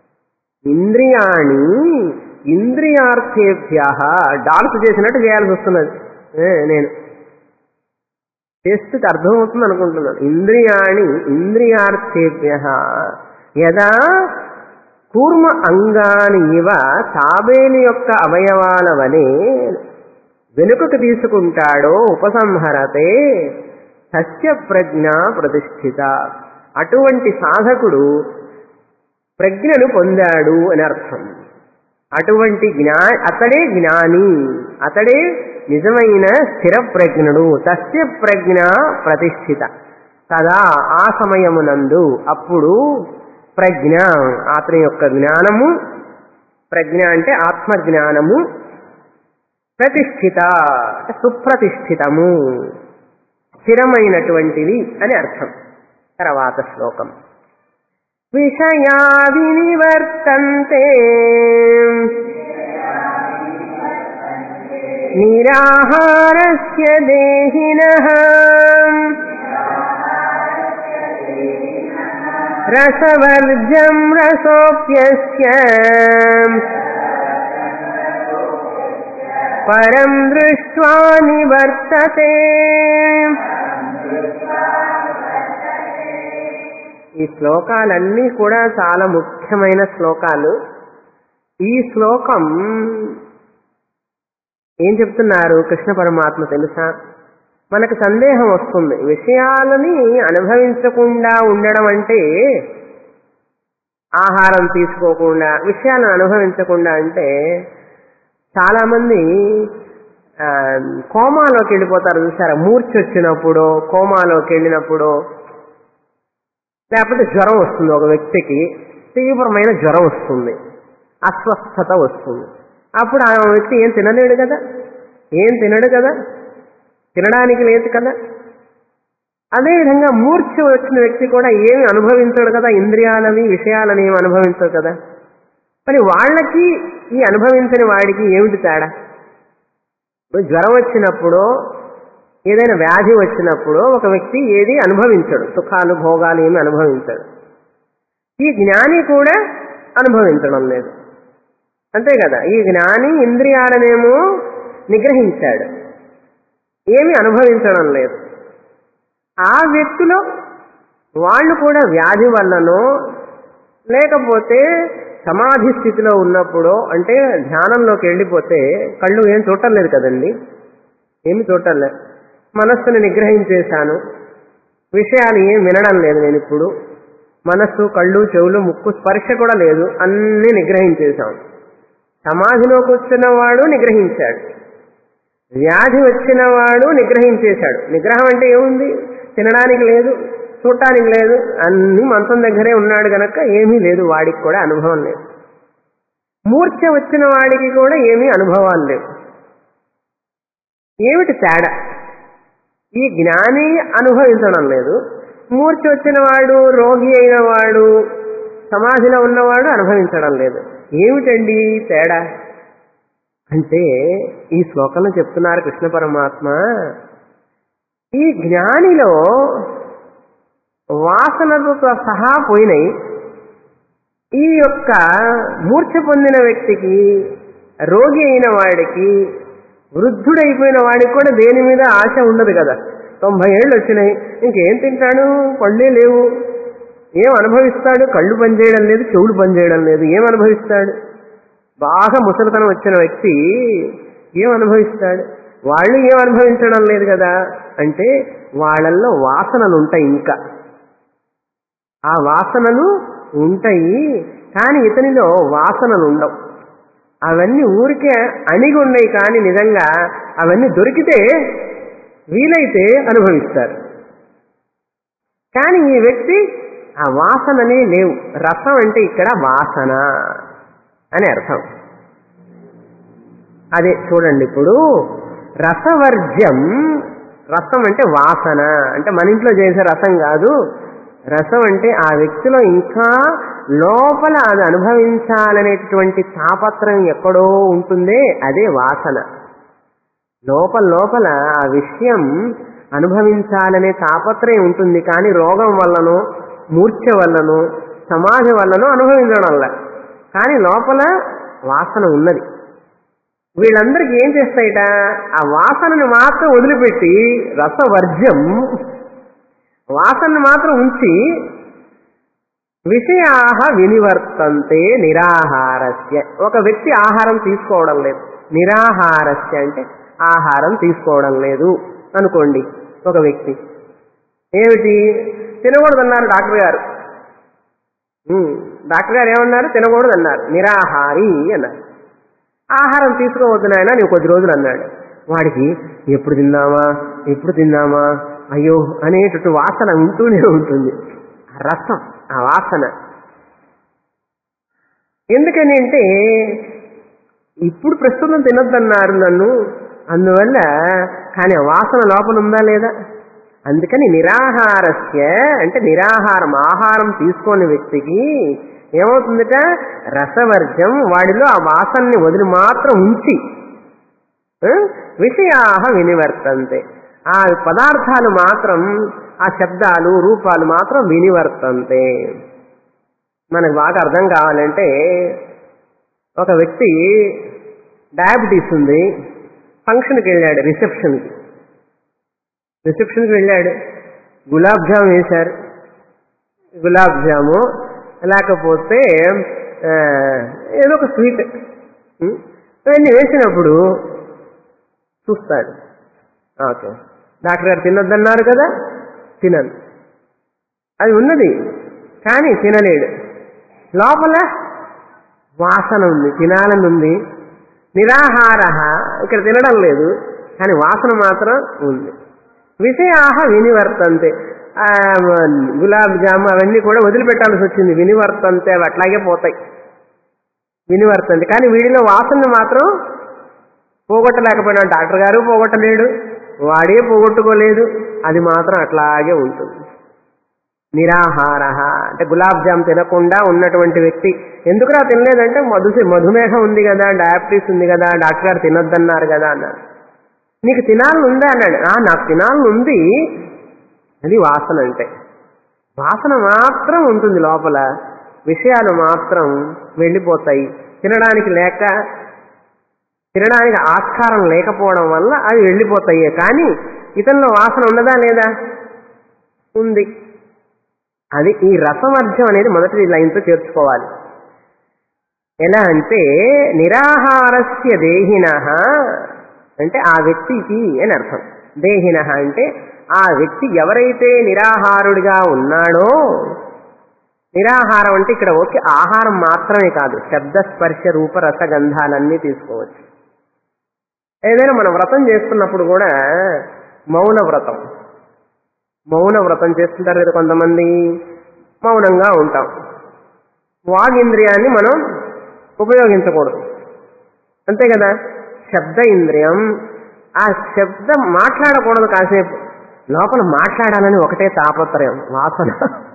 ఇంద్రియాణి ఇంద్రియార్థేభ్య డాన్స్ చేసినట్టు చేయాల్సి వస్తున్నది ఏ, నేను చేస్తే అర్థమవుతుంది అనుకుంటున్నాను ఇంద్రియాణి ఇంద్రియార్థేభ్య యదా కూర్మ అంగాని ఇవ తాబేలు యొక్క అవయవాల వలె వెనుకకు తీసుకుంటాడో ఉపసంహరతే సత్య ప్రజ్ఞ ప్రతిష్ఠిత అటువంటి సాధకుడు ప్రజ్ఞను పొందాడు అని అర్థం అటువంటి జ్ఞా అతడే జ్ఞాని అతడే నిజమైన స్థిర ప్రజ్ఞుడు తస్య ప్రజ్ఞ ప్రతిష్ఠిత కదా ఆ సమయమునందు అప్పుడు ప్రజ్ఞ అతని యొక్క జ్ఞానము ప్రజ్ఞ అంటే ఆత్మ జ్ఞానము ప్రతిష్ఠిత అంటే సుప్రతిష్ఠితము స్థిరమైనటువంటిది అని అర్థం తర్వాత శ్లోకం విషయా వినివర్తంతే నిరాహారస్య దేహినః రసవర్జం రసోప్యస్య పరం దృష్ట్వా నివర్తతే ఈ శ్లోకాలన్నీ కూడా చాలా ముఖ్యమైన శ్లోకాలు ఈ శ్లోకం ఏం చెప్తున్నారు కృష్ణ పరమాత్మ తెలుసా మనకు సందేహం వస్తుంది విషయాలని అనుభవించకుండా ఉండడం అంటే ఆహారం తీసుకోకుండా విషయాలను అనుభవించకుండా అంటే చాలా మంది ఆ, కోమాలోకి వెళ్ళిపోతారు చూసారా మూర్ఛ వచ్చినప్పుడు కోమాలోకి వెళ్ళినప్పుడు లేకపోతే జ్వరం వస్తుంది ఒక వ్యక్తికి తీవ్రమైన జ్వరం వస్తుంది అస్వస్థత వస్తుంది అప్పుడు ఆ వ్యక్తి ఏం తినలేడు కదా ఏం తినడు కదా తినడానికి లేదు కదా అదేవిధంగా మూర్ఛ వచ్చిన వ్యక్తి కూడా ఏమి అనుభవించడు కదా ఇంద్రియాలని విషయాలని ఏమి అనుభవించడు కదా మరి వాళ్ళకి ఈ అనుభవించని వాడికి ఏమిటి తేడా ఇప్పుడు జ్వరం వచ్చినప్పుడు ఏదైనా వ్యాధి వచ్చినప్పుడు ఒక వ్యక్తి ఏది అనుభవించడు సుఖాలు భోగాలు ఏమి అనుభవించడు ఈ జ్ఞాని కూడా అనుభవించడం లేదు అంతే కదా ఈ జ్ఞాని ఇంద్రియాలనేమో నిగ్రహించాడు ఏమి అనుభవించడం లేదు ఆ వ్యక్తిలో వాళ్ళు కూడా వ్యాధి వల్లనో లేకపోతే సమాధి స్థితిలో ఉన్నప్పుడు అంటే ధ్యానంలోకి వెళ్ళిపోతే కళ్ళు ఏం చూడటం లేదు కదండి ఏమి చూడటం లేదు మనస్సుని నిగ్రహించేశాను విషయాలు ఏం వినడం లేదు నేను ఇప్పుడు మనస్సు కళ్ళు చెవులు ముక్కు స్పర్శ కూడా లేదు అన్నీ నిగ్రహించేశాం సమాధిలోకి వచ్చిన వాడు నిగ్రహించాడు వ్యాధి వచ్చిన వాడు నిగ్రహించేశాడు నిగ్రహం అంటే ఏముంది తినడానికి లేదు చూడటానికి లేదు అన్ని మంచం దగ్గరే ఉన్నాడు గనక ఏమీ లేదు వాడికి కూడా అనుభవం లేదు మూర్ఛ వచ్చిన వాడికి కూడా ఏమీ అనుభవాలు లేవు ఏమిటి తేడా ఈ జ్ఞాని అనుభవించడం లేదు మూర్ఛ వచ్చిన వాడు రోగి అయిన వాడు సమాధిలో ఉన్నవాడు అనుభవించడం లేదు ఏమిటండి తేడా అంటే ఈ శ్లోకంలో చెప్తున్నారు కృష్ణ పరమాత్మ ఈ జ్ఞానిలో వాసనలతో సహా పోయినాయి ఈ యొక్క మూర్ఛ పొందిన వ్యక్తికి రోగి అయిన వాడికి వృద్ధుడైపోయిన వాడికి కూడా దేని మీద ఆశ ఉండదు కదా తొంభై ఏళ్ళు వచ్చినాయి ఇంకేం తింటాడు పళ్ళే లేవు ఏం అనుభవిస్తాడు కళ్ళు పనిచేయడం లేదు చెవులు పనిచేయడం లేదు ఏం అనుభవిస్తాడు బాగా ముసలితనం వచ్చిన వ్యక్తి ఏం అనుభవిస్తాడు వాళ్ళు ఏం అనుభవించడం లేదు కదా అంటే వాళ్ళల్లో వాసనలు ఉంటాయి ఇంకా ఆ వాసనలు ఉంటాయి కానీ ఇతనిలో వాసనలు ఉండవు అవన్నీ ఊరికే అణిగి ఉన్నాయి కానీ నిజంగా అవన్నీ దొరికితే వీలైతే అనుభవిస్తారు కానీ ఈ వ్యక్తి ఆ వాసననే లేవు రసం అంటే ఇక్కడ వాసన అని అర్థం అదే చూడండి ఇప్పుడు రసవర్జ్యం రసం అంటే వాసన అంటే మన ఇంట్లో చేసే రసం కాదు రసం అంటే ఆ వ్యక్తిలో ఇంకా లోపల అది అనుభవించాలనేటువంటి తాపత్రయం ఎక్కడో ఉంటుందే అదే వాసన లోపల లోపల ఆ విషయం అనుభవించాలనే తాపత్రయం ఉంటుంది కానీ రోగం వల్లనో మూర్ఛ వల్లనో సమాధి వల్లనో అనుభవించడంలా కానీ లోపల వాసన ఉన్నది వీళ్ళందరికీ ఏం చేస్తాయిట ఆ వాసనని మాత్రం వదిలిపెట్టి రసవర్జ్యం వాసనను మాత్రం ఉంచి విషయా వినివర్తంతే నిరాహారస్య ఒక వ్యక్తి ఆహారం తీసుకోవడం లేదు నిరాహారస్య అంటే ఆహారం తీసుకోవడం లేదు అనుకోండి ఒక వ్యక్తి ఏమిటి తినకూడదన్నారు డాక్టర్ గారు ఉమ్, డాక్టర్ గారు ఏమన్నారు తినకూడదు అన్నారు నిరాహారి అన్నారు ఆహారం తీసుకోవద్దు నాయన నువ్వు కొద్ది రోజులు అన్నాడు వాడికి ఎప్పుడు తిందామా ఎప్పుడు తిందామా అయ్యో అనేటట్టు వాసన ఉంటూనే ఉంటుంది ఆ రసం ఆ వాసన ఎందుకని అంటే ఇప్పుడు ప్రస్తుతం తినొద్దన్నారు నన్ను అందువల్ల కానీ ఆ వాసన లోపల ఉందా లేదా అందుకని నిరాహారస్య అంటే నిరాహారం ఆహారం తీసుకోని వ్యక్తికి ఏమవుతుందట రసవర్జం వాడిలో ఆ వాసనని వదిలి మాత్రం ఉంచి ఆ, విషయాహ వినివర్తంతే ఆ పదార్థాలు మాత్రం ఆ శబ్దాలు రూపాలు మాత్రం వినివర్తంతే మనకు బాగా అర్థం కావాలంటే ఒక వ్యక్తి డయాబెటీస్ ఉంది ఫంక్షన్కి వెళ్ళాడు రిసెప్షన్కి రిసెప్షన్కి వెళ్ళాడు గులాబ్ జామ్ వేశారు గులాబ్ జాము లేకపోతే ఆ, ఏదో ఒక స్వీట్ ఉం? ఇవన్నీ వేసినప్పుడు చూస్తాడు ఓకే డాక్టర్ గారు తినొద్దన్నారు కదా తినను అది ఉన్నది కానీ తినలేడు లోపల వాసన ఉంది తినాలని ఉంది నిరాహార ఇక్కడ తినడం లేదు కానీ వాసన మాత్రం ఉంది విషయాహ వినివర్తంతే ఆ, గులాబ్ జామ్ అవన్నీ కూడా వదిలిపెట్టాల్సి వచ్చింది వినివర్తంతే అవి అట్లాగే పోతాయి వినివర్తంది కానీ వీడిలో వాసనను మాత్రం పోగొట్టలేకపోయినా డాక్టర్ గారు పోగొట్టలేడు వాడే పోగొట్టుకోలేదు అది మాత్రం అట్లాగే ఉంటుంది నిరాహార అంటే గులాబ్ జామ్ తినకుండా ఉన్నటువంటి వ్యక్తి ఎందుకురా తినలేదంటే మధు మధుమేహం ఉంది కదా డయాబెటీస్ ఉంది కదా డాక్టర్ గారు తినొద్దన్నారు కదా అన్నారు నీకు తినాలని ఉందా అన్నాడు "ఆ, నాకు తినాలని ఉంది అది వాసన అంటే వాసన మాత్రం ఉంటుంది లోపల విషయాలు మాత్రం వెళ్ళిపోతాయి తినడానికి లేక తినడానికి ఆస్కారం లేకపోవడం వల్ల అవి వెళ్ళిపోతాయి కానీ ఇతనిలో వాసన ఉన్నదా లేదా ఉంది అది ఈ రసవర్జం అనేది మొదటి లైన్తో చేర్చుకోవాలి ఎలా అంటే నిరాహారస్య దేహిన అంటే ఆ వ్యక్తికి అని అర్థం దేహిన అంటే ఆ వ్యక్తి ఎవరైతే నిరాహారుడిగా ఉన్నాడో నిరాహారం అంటే ఇక్కడ ఓకే ఆహారం మాత్రమే కాదు శబ్ద స్పర్శ రూప రసగంధాలన్నీ తీసుకోవచ్చు ఏదైనా మనం వ్రతం చేస్తున్నప్పుడు కూడా మౌన వ్రతం మౌన వ్రతం చేస్తుంటారు కదా కొంతమంది మౌనంగా ఉంటాం వాగింద్రియాన్ని మనం ఉపయోగించకూడదు అంతే కదా శబ్ద ఇంద్రియం ఆ శబ్దం మాట్లాడకూడదు కాసేపు లోపల మాట్లాడాలని ఒకటే తాపత్రయం వాసన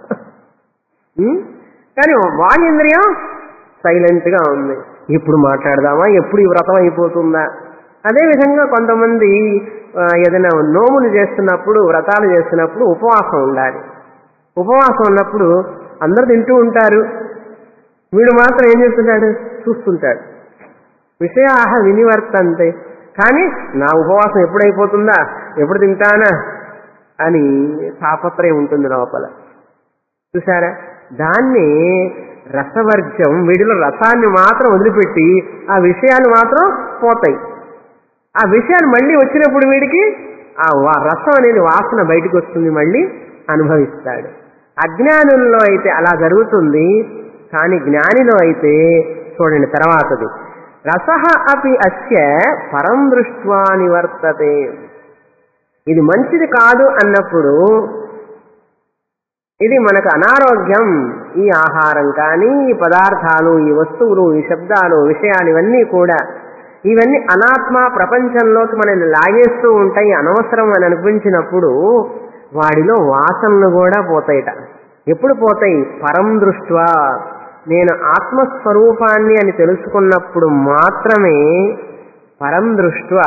ఉం? కానీ వాగింద్రియం సైలెంట్ గా ఉంది ఇప్పుడు మాట్లాడదామా ఎప్పుడు ఈ వ్రతం అయిపోతుందా అదేవిధంగా కొంతమంది ఆ, ఏదైనా నోములు చేస్తున్నప్పుడు వ్రతాలు చేస్తున్నప్పుడు ఉపవాసం ఉండాలి ఉపవాసం ఉన్నప్పుడు అందరు తింటూ ఉంటారు వీడు మాత్రం ఏం చేస్తుంటాడు చూస్తుంటాడు విషయాహ వినివర్తంతే కానీ నా ఉపవాసం ఎప్పుడైపోతుందా ఎప్పుడు తింటానా అని తాపత్రయం ఉంటుంది లోపల చూసారా దాన్ని రసవర్జం వీడిలో రసాన్ని మాత్రం వదిలిపెట్టి ఆ విషయాలు మాత్రం పోతాయి ఆ విషయాలు మళ్ళీ వచ్చినప్పుడు వీడికి ఆ వా- రసం అనేది వాసన బయటకు వస్తుంది మళ్ళీ అనుభవిస్తాడు అజ్ఞానుల్లో అయితే అలా జరుగుతుంది కానీ జ్ఞానిలో అయితే చూడండి తర్వాతది రస అపి అస్య పరం దృష్ట్వా నివర్తతే ఇది మంచిది కాదు అన్నప్పుడు ఇది మనకు అనారోగ్యం ఈ ఆహారం కానీ ఈ పదార్థాలు ఈ వస్తువులు ఈ శబ్దాలు విషయాలు ఇవన్నీ కూడా ఇవన్నీ అనాత్మ ప్రపంచంలోకి మనల్ని లాగేస్తూ ఉంటాయి అనవసరం అని అనిపించినప్పుడు వాడిలో వాసనలు కూడా పోతాయిట ఎప్పుడు పోతాయి పరం దృష్ట్వా నేను ఆత్మస్వరూపాన్ని అని తెలుసుకున్నప్పుడు మాత్రమే పరం దృష్ట్వా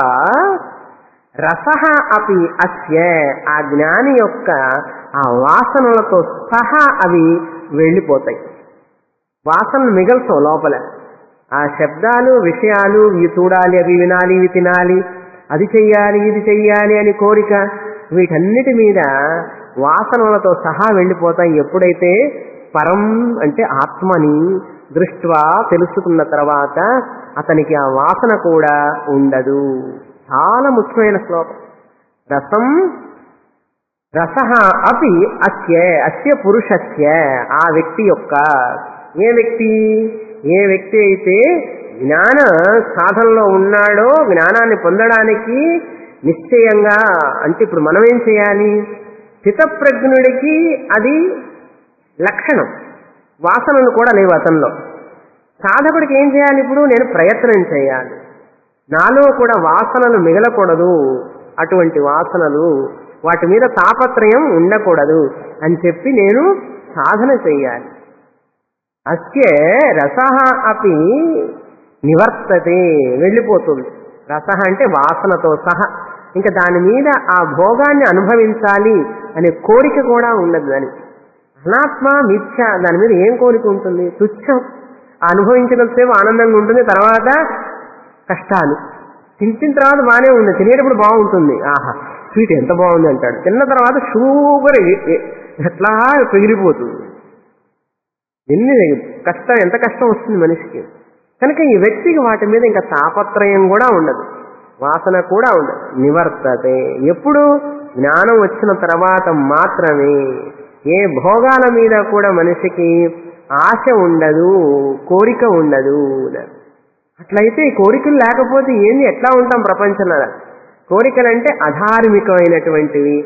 రస అపి అస్య ఆ జ్ఞాని యొక్క ఆ వాసనలతో సహా అవి వెళ్ళిపోతాయి వాసనలు మిగల్తాం లోపల ఆ శబ్దాలు విషయాలు ఇవి చూడాలి అవి వినాలి ఇవి తినాలి అది చెయ్యాలి ఇది చెయ్యాలి అని కోరిక వీటన్నిటి మీద వాసనలతో సహా వెళ్ళిపోతాయి ఎప్పుడైతే పరం అంటే ఆత్మని దృష్ట్వా తెలుసుకున్న తర్వాత అతనికి ఆ వాసన కూడా ఉండదు చాలా ముఖ్యమైన శ్లోకం రసం రస అపి అస్య అస్య పురుషస్య ఆ వ్యక్తి యొక్క ఏ వ్యక్తి ఏ వ్యక్తి అయితే జ్ఞాన సాధనలో ఉన్నాడో జ్ఞానాన్ని పొందడానికి నిశ్చయంగా అంటే ఇప్పుడు మనం ఏం చేయాలి స్థితప్రజ్ఞుడికి అది లక్షణం వాసనలు కూడా లేవు అతనిలో సాధకుడికి ఏం చేయాలి ఇప్పుడు నేను ప్రయత్నం చేయాలి నాలో కూడా వాసనలు మిగలకూడదు అటువంటి వాసనలు వాటి మీద తాపత్రయం ఉండకూడదు అని చెప్పి నేను సాధన చెయ్యాలి అస్య రస అపి నివర్తతే వెళ్ళిపోతుంది రస అంటే వాసనతో సహా ఇంకా దాని మీద ఆ భోగాన్ని అనుభవించాలి అనే కోరిక కూడా ఉండదు దాని అనాత్మ మిథ్య దాని మీద ఏం కోరిక ఉంటుంది తుచ్చం ఆ అనుభవించినంతసేపు ఆనందంగా ఉంటుంది తర్వాత కష్టాలు తింటిన తర్వాత బాగానే ఉంది తినేటప్పుడు బాగుంటుంది ఆహా స్వీట్ ఎంత బాగుంది అంటాడు తిన్న తర్వాత షుగర్ ఎ- ఎ- ఎట్లా పెగిలిపోతుంది ఎన్ని కష్టం ఎంత కష్టం వస్తుంది మనిషికి కనుక ఈ వ్యక్తికి వాటి మీద ఇంకా తాపత్రయం కూడా ఉండదు వాసన కూడా ఉండదు నివర్తతే ఎప్పుడు జ్ఞానం వచ్చిన తర్వాత మాత్రమే ఏ భోగాల మీద కూడా మనిషికి ఆశ ఉండదు కోరిక ఉండదు అట్లయితే ఈ కోరికలు లేకపోతే ఏంది ఎట్లా ఉంటాం ప్రపంచంలో కోరికలంటే అధార్మికమైనటువంటివి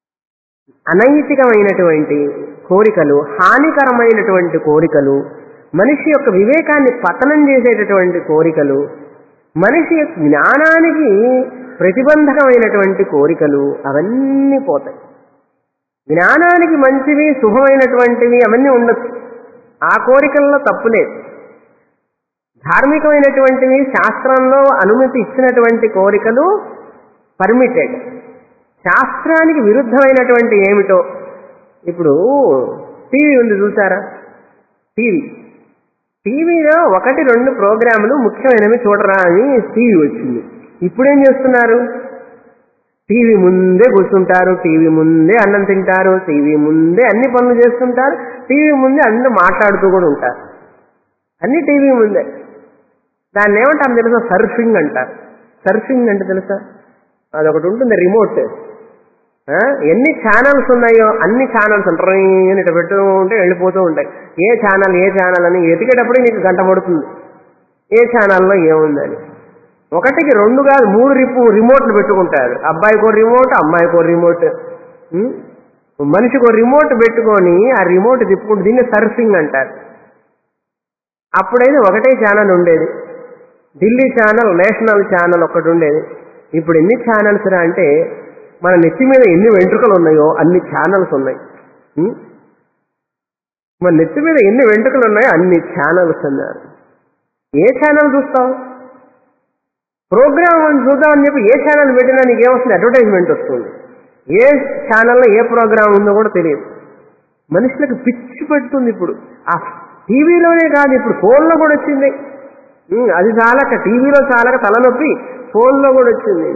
అనైతికమైనటువంటి కోరికలు హానికరమైనటువంటి కోరికలు మనిషి యొక్క వివేకాన్ని పతనం చేసేటటువంటి కోరికలు మనిషి యొక్క జ్ఞానానికి ప్రతిబంధకమైనటువంటి కోరికలు అవన్నీ పోతాయి జ్ఞానానికి మంచివి శుభమైనటువంటివి అవన్నీ ఉండొచ్చు ఆ కోరికల్లో తప్పులేదు ధార్మికమైనటువంటివి శాస్త్రంలో అనుమతి ఇచ్చినటువంటి కోరికలు పర్మిటెడ్ శాస్త్రానికి విరుద్ధమైనటువంటి ఏమిటో ఇప్పుడు టీవీ ఉంది చూసారా టీవీ టీవీలో ఒకటి రెండు ప్రోగ్రాములు ముఖ్యమైనవి చూడరా అని టీవీ వచ్చింది ఇప్పుడేం చేస్తున్నారు టీవీ ముందే కూర్చుంటారు టీవీ ముందే అన్నం తింటారు టీవీ ముందే అన్ని పనులు చేస్తుంటారు టీవీ ముందే అందరూ మాట్లాడుతూ కూడా ఉంటారు అన్ని టీవీ ముందే దాన్ని ఏమంటారు తెలుసా సర్ఫింగ్ అంటారు సర్ఫింగ్ అంటే తెలుసా అదొకటి ఉంటుంది రిమోట్ ఆ, ఎన్ని ఛానల్స్ ఉన్నాయో అన్ని ఛానల్స్ ఉంటాయి ఇట్లా పెడుతూ ఉంటే వెళ్ళిపోతూ ఉంటాయి ఏ ఛానల్ ఏ ఛానల్ అని ఎతికేటప్పుడు నీకు గంట పడుతుంది ఏ ఛానల్లో ఏముందని ఒకటికి రెండు కాదు మూడు రిపు రిమోట్లు పెట్టుకుంటారు అబ్బాయికో రిమోట్ అమ్మాయికో రిమోట్ ఉం? మనిషికో రిమోట్ పెట్టుకొని ఆ రిమోట్ తిప్పుకుంటూ దీన్ని సర్ఫింగ్ అంటారు అప్పుడైతే ఒకటే ఛానల్ ఉండేది ఢిల్లీ ఛానల్ నేషనల్ ఛానల్ ఒకటి ఉండేది ఇప్పుడు ఎన్ని ఛానల్స్ రా అంటే మన నెత్తి మీద ఎన్ని వెంట్రుకలు ఉన్నాయో అన్ని ఛానల్స్ ఉన్నాయి ఉం? మన నెత్తి మీద ఎన్ని వెంట్రుకలు ఉన్నాయో అన్ని ఛానల్స్ అన్నారు ఏ ఛానల్ చూస్తావు ప్రోగ్రామ్ చూద్దామని చెప్పి ఏ ఛానల్ పెట్టినా నీకు ఏమొస్తుంది అడ్వర్టైజ్మెంట్ వస్తుంది ఏ ఛానల్లో ఏ ప్రోగ్రామ్ ఉందో కూడా తెలియదు మనుషులకు పిచ్చి పెడుతుంది ఇప్పుడు ఆ టీవీలోనే కాదు ఇప్పుడు ఫోన్లో కూడా వచ్చింది ఉమ్, అది చాలక టీవీలో చాలక తలనొప్పి ఫోన్లో కూడా వచ్చింది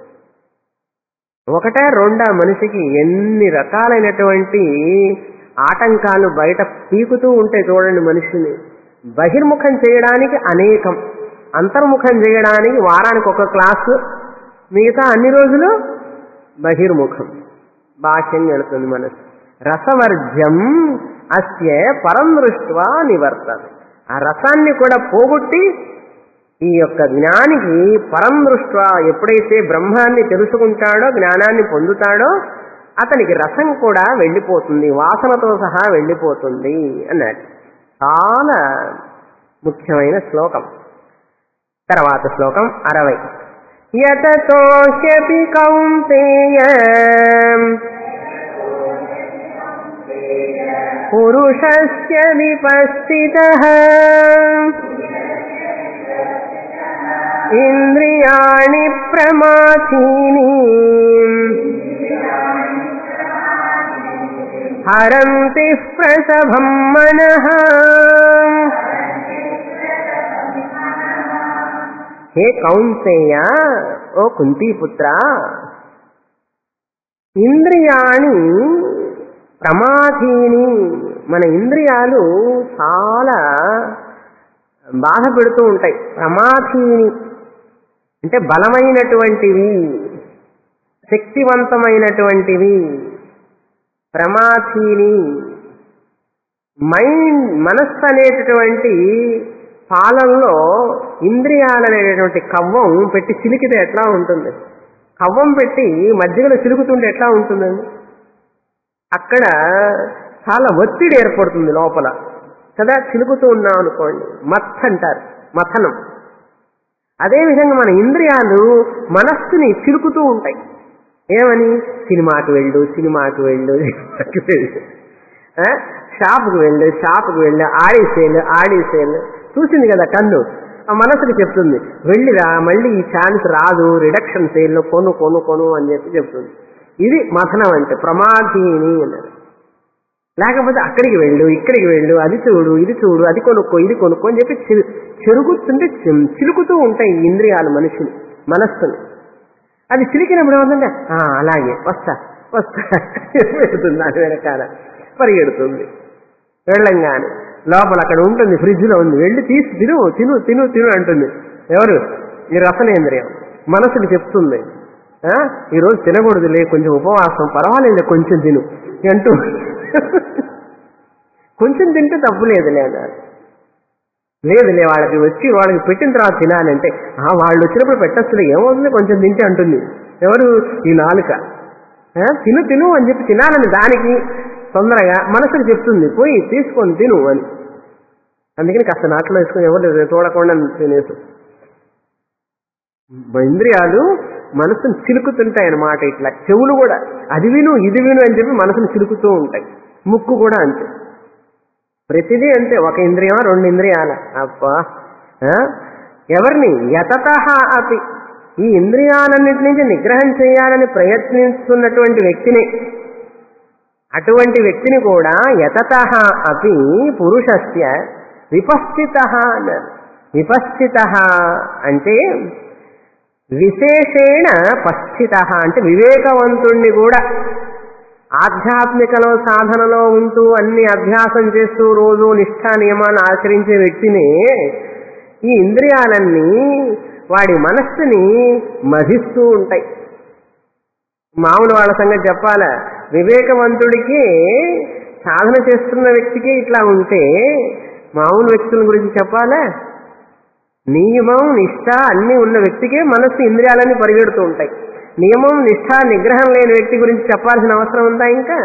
ఒకటే రెండా మనిషికి ఎన్ని రకాలైనటువంటి ఆటంకాలు బయట పీకుతూ ఉంటాయి చూడండి మనిషిని బహిర్ముఖం చేయడానికి అనేకం అంతర్ముఖం చేయడానికి వారానికి ఒక క్లాసు మిగతా అన్ని రోజులు బహిర్ముఖం బాహ్యం వెళుతుంది మనసు రసవర్జ్యం అస్య పరం దృష్ట్వా నివర్తది ఆ రసాన్ని కూడా పోగొట్టి ఈ యొక్క జ్ఞానికి పరం దృష్ట్వా ఎప్పుడైతే బ్రహ్మాన్ని తెలుసుకుంటాడో జ్ఞానాన్ని పొందుతాడో అతనికి రసం కూడా వెళ్ళిపోతుంది వాసనతో సహా వెళ్ళిపోతుంది అన్నాడు చాలా ముఖ్యమైన శ్లోకం తర్వాత శ్లోకం అరవై యతతోష్యపి కౌంతేయ పురుషస్య విపస్థిత ఇంద్రియాణి ప్రమాథీని హరంతి ప్రసభం మనః హే కౌంతేయ ఓ కుంతీపుత్ర ఇంద్రియాణి ప్రమాధీని మన ఇంద్రియాలు చాలా బాధ పెడుతూ ఉంటాయి ప్రమాధీని అంటే బలమైనటువంటివి శక్తివంతమైనటువంటివి ప్రమాధీని మైండ్ మనస్సు అనేటటువంటి పాలనలో ఇంద్రియాలు అనేటటువంటి కవ్వం పెట్టి చిలికితే ఎట్లా ఉంటుంది కవ్వం పెట్టి మధ్యలో చిలుకుతుంటే ఎట్లా ఉంటుందండి అక్కడ చాలా ఒత్తిడి ఏర్పడుతుంది లోపల కదా చిలుకుతూ ఉన్నాం అనుకోండి మత్ అంటారు మథనం అదేవిధంగా మన ఇంద్రియాలు మనస్సుని చిలుకుతూ ఉంటాయి ఏమని సినిమాకి వెళ్ళు సినిమాకి వెళ్ళు సినిమాకి వెళ్ళు ఆ? షాపుకి వెళ్ళు షాపుకి వెళ్ళు ఆడేసేలు ఆడేసేలు చూసింది కదా కన్ను ఆ మనసుకి చెప్తుంది వెళ్ళిరా మళ్ళీ ఈ ఛాన్స్ రాదు రిడక్షన్ సేల్లో కొను కొను కొను అని చెప్పి చెప్తుంది ఇది మథనం అంటే ప్రమాదీని అన్నారు లేకపోతే అక్కడికి వెళ్ళు ఇక్కడికి వెళ్ళు అది చూడు ఇది చూడు అది కొనుక్కో ఇది కొనుక్కో అని చెప్పి చిరు- చెరుగుతుంటే చిం- చిలుకుతూ ఉంటాయి ఈ ఇంద్రియాలు మనిషిని మనస్సుని అది చిలికినప్పుడు ఏమవుతుందంటే "ఆ, అలాగే వస్తా వస్తా వెళుతుంది దాని వెనకాల పరిగెడుతుంది వెళ్ళంగానే లోపల అక్కడ ఉంటుంది ఫ్రిడ్జ్ లో ఉంది వెళ్ళి తీసి తిను తిను తిను తిను అంటుంది ఎవరు ఈ రసనేంద్రియం మనసుకి చెప్తుంది "ఆ, ఈ రోజు తినకూడదులే కొంచెం ఉపవాసం పర్వాలేదు కొంచెం తిను అంటూ కొంచెం తింటే తప్పు లేదులే అన్నారు లేదులే వాళ్ళకి వచ్చి వాళ్ళకి పెట్టిన తర్వాత తినాలంటే "ఆ, వాళ్ళు వచ్చినప్పుడు పెట్టచ్చులే ఏమవుతుంది కొంచెం తింటే అంటుంది ఎవరు ఈ నాలుక "ఆ, తిను తిను అని చెప్పి తినాలని దానికి తొందరగా మనసుకు చెప్తుంది పోయి తీసుకొని తిను అని అందుకని కాస్త నాట్లో వేసుకుని ఎవరు చూడకుండా తినేసు ఇంద్రియాలు మనసును చిలుకుతుంటాయి అన్నమాట ఇట్లా చెవులు కూడా అది విను ఇది విను అని చెప్పి మనసును చిలుకుతూ ఉంటాయి ముక్కు కూడా అంతే ప్రతిదీ అంతే ఒక ఇంద్రియమా రెండు ఇంద్రియాల అబ్బా ఆ? ఎవరిని యతత అపి ఈ ఇంద్రియాలన్నిటి నుంచి నిగ్రహం చేయాలని ప్రయత్నిస్తున్నటువంటి వ్యక్తిని అటువంటి వ్యక్తిని కూడా యతత అపి పురుషస్య విపస్థిత అన్నారు విపస్థిత అంటే విశేషేణ పస్థిత అంటే వివేకవంతుణ్ణి కూడా ఆధ్యాత్మికలో సాధనలో ఉంటూ అన్ని అభ్యాసం చేస్తూ రోజు నిష్ఠా నియమాన్ని ఆచరించే వ్యక్తిని ఈ ఇంద్రియాలన్నీ వాడి మనస్సుని మధిస్తూ ఉంటాయి మామూలు వాళ్ళ సంగతి చెప్పాలా వివేకవంతుడికి సాధన చేస్తున్న వ్యక్తికి ఇట్లా ఉంటే మామూలు వ్యక్తుల గురించి చెప్పాలా నియమం నిష్ఠ అన్ని ఉన్న వ్యక్తికే మనస్సు ఇంద్రియాలన్నీ పరిగెడుతూ ఉంటాయి నియమం నిష్ఠ నిగ్రహం లేని వ్యక్తి గురించి చెప్పాల్సిన అవసరం ఉందా ఇంకా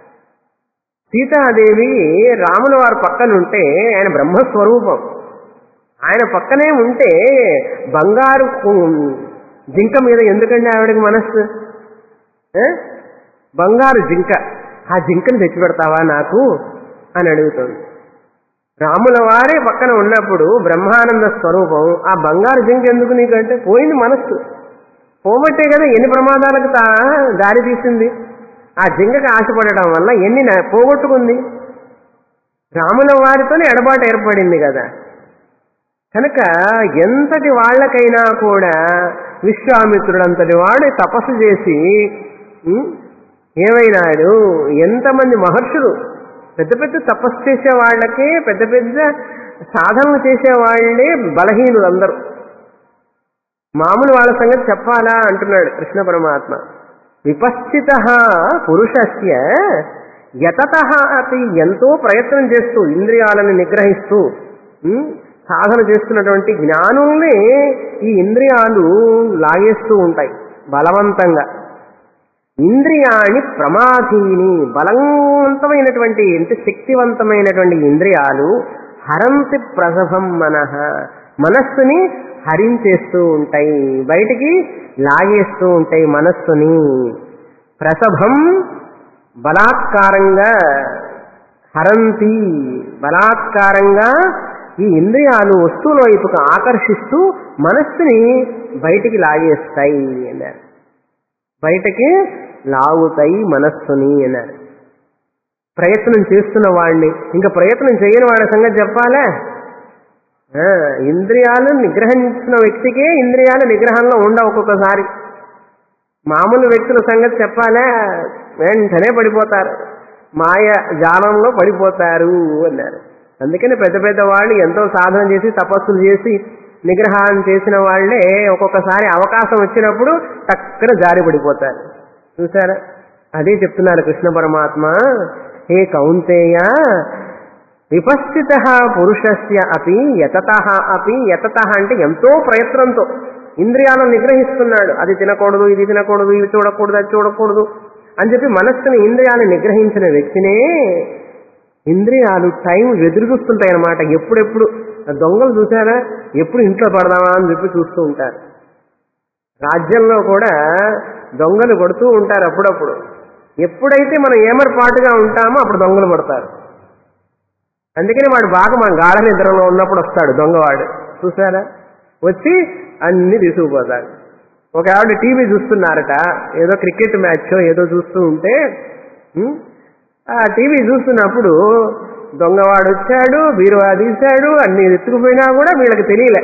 సీతాదేవి రాముల వారి పక్కన ఉంటే ఆయన బ్రహ్మస్వరూపం ఆయన పక్కనే ఉంటే బంగారు కు- జింక మీద ఎందుకండి ఆవిడకి మనస్సు ఏ? బంగారు జింక ఆ జింకను తెచ్చిపెడతావా నాకు అని అడుగుతుంది రాముల వారే పక్కన ఉన్నప్పుడు బ్రహ్మానంద స్వరూపం ఆ బంగారు జింక ఎందుకు నీకంటే పోయింది మనస్సు పోబట్టే కదా ఎన్ని ప్రమాదాలకు తా దారి తీసింది ఆ జింకకు ఆశపడటం వల్ల ఎన్ని న- పోగొట్టుకుంది రాముల వారితోనే ఎడబాటు ఏర్పడింది కదా కనుక ఎంతటి వాళ్ళకైనా కూడా విశ్వామిత్రుడంతటి వాడు తపస్సు చేసి ఉం, ఏమైనాడు ఎంతమంది మహర్షులు పెద్ద పెద్ద తపస్సు చేసే వాళ్ళకే పెద్ద పెద్ద సాధనలు చేసే వాళ్ళే బలహీనులు అందరూ మామూలు వాళ్ళ సంగతి చెప్పాలా అంటున్నాడు కృష్ణ పరమాత్మ విపస్థిత పురుషస్య యతత అతి ఎంతో ప్రయత్నం చేస్తూ ఇంద్రియాలను నిగ్రహిస్తూ ఉం, సాధన చేస్తున్నటువంటి జ్ఞానుల్ని ఈ ఇంద్రియాలు లాగేస్తూ ఉంటాయి బలవంతంగా ఇంద్రియాణి ప్రమాధీని బలవంతమైనటువంటి అంటే శక్తివంతమైనటువంటి ఇంద్రియాలు హరంతి ప్రసభం మనః మనస్సుని హరించేస్తూ ఉంటాయి బయటికి లాగేస్తూ ఉంటాయి మనస్సుని ప్రసభం బలాత్కారంగా హరంతి బలాత్కారంగా ఈ ఇంద్రియాలు వస్తువుల వైపుకు ఆకర్షిస్తూ మనస్సుని బయటికి లాగేస్తాయి అన్నారు బయటకి లాగుతాయి మనస్సుని అన్నారు ప్రయత్నం చేస్తున్న వాడిని ఇంకా ప్రయత్నం చేయని వాడి సంగతి చెప్పాలా ఆ, ఇంద్రియాలు నిగ్రహించిన వ్యక్తికే ఇంద్రియాలు నిగ్రహంలో ఉండవు ఒక్కొక్కసారి మామూలు వ్యక్తుల సంగతి చెప్పాలా వెంటనే పడిపోతారు మాయ జాలంలో పడిపోతారు అన్నారు అందుకని పెద్ద పెద్ద వాళ్ళు ఎంతో సాధన చేసి తపస్సులు చేసి నిగ్రహం చేసిన వాళ్ళే ఒక్కొక్కసారి అవకాశం వచ్చినప్పుడు టక్కన జారి పడిపోతారు చూసారా అదే చెప్తున్నారు కృష్ణ పరమాత్మ హే కౌంతేయ విపస్థిత పురుషస్య అపి యతత అపి యతత అంటే ఎంతో ప్రయత్నంతో ఇంద్రియాలను నిగ్రహిస్తున్నాడు అది తినకూడదు ఇది తినకూడదు ఇది చూడకూడదు అది చూడకూడదు అని చెప్పి మనస్సుని ఇంద్రియాలను నిగ్రహించిన వ్యక్తినే ఇంద్రియాలు టైం ఎదురుగుస్తుంటాయి అన్నమాట ఎప్పుడెప్పుడు దొంగలు చూసారా ఎప్పుడు ఇంట్లో పడదామా అని చెప్పి చూస్తూ ఉంటారు రాజ్యంలో కూడా దొంగలు కొడుతూ ఉంటారు అప్పుడప్పుడు ఎప్పుడైతే మనం ఏమరపాటుగా ఉంటామో అప్పుడు దొంగలు పడతారు అందుకని వాడు బాగా మన గాఢ నిద్రలో ఉన్నప్పుడు వస్తాడు దొంగవాడు చూసారా వచ్చి అన్ని తీసుకుపోతాడు ఒక ఆవిడ టీవీ చూస్తున్నారట ఏదో క్రికెట్ మ్యాచ్ ఏదో చూస్తూ ఉంటే ఉం, ఆ టీవీ చూస్తున్నప్పుడు దొంగవాడు వచ్చాడు బీరువా తీశాడు అన్ని ఎత్తుకుపోయినా కూడా వీళ్ళకి తెలియలే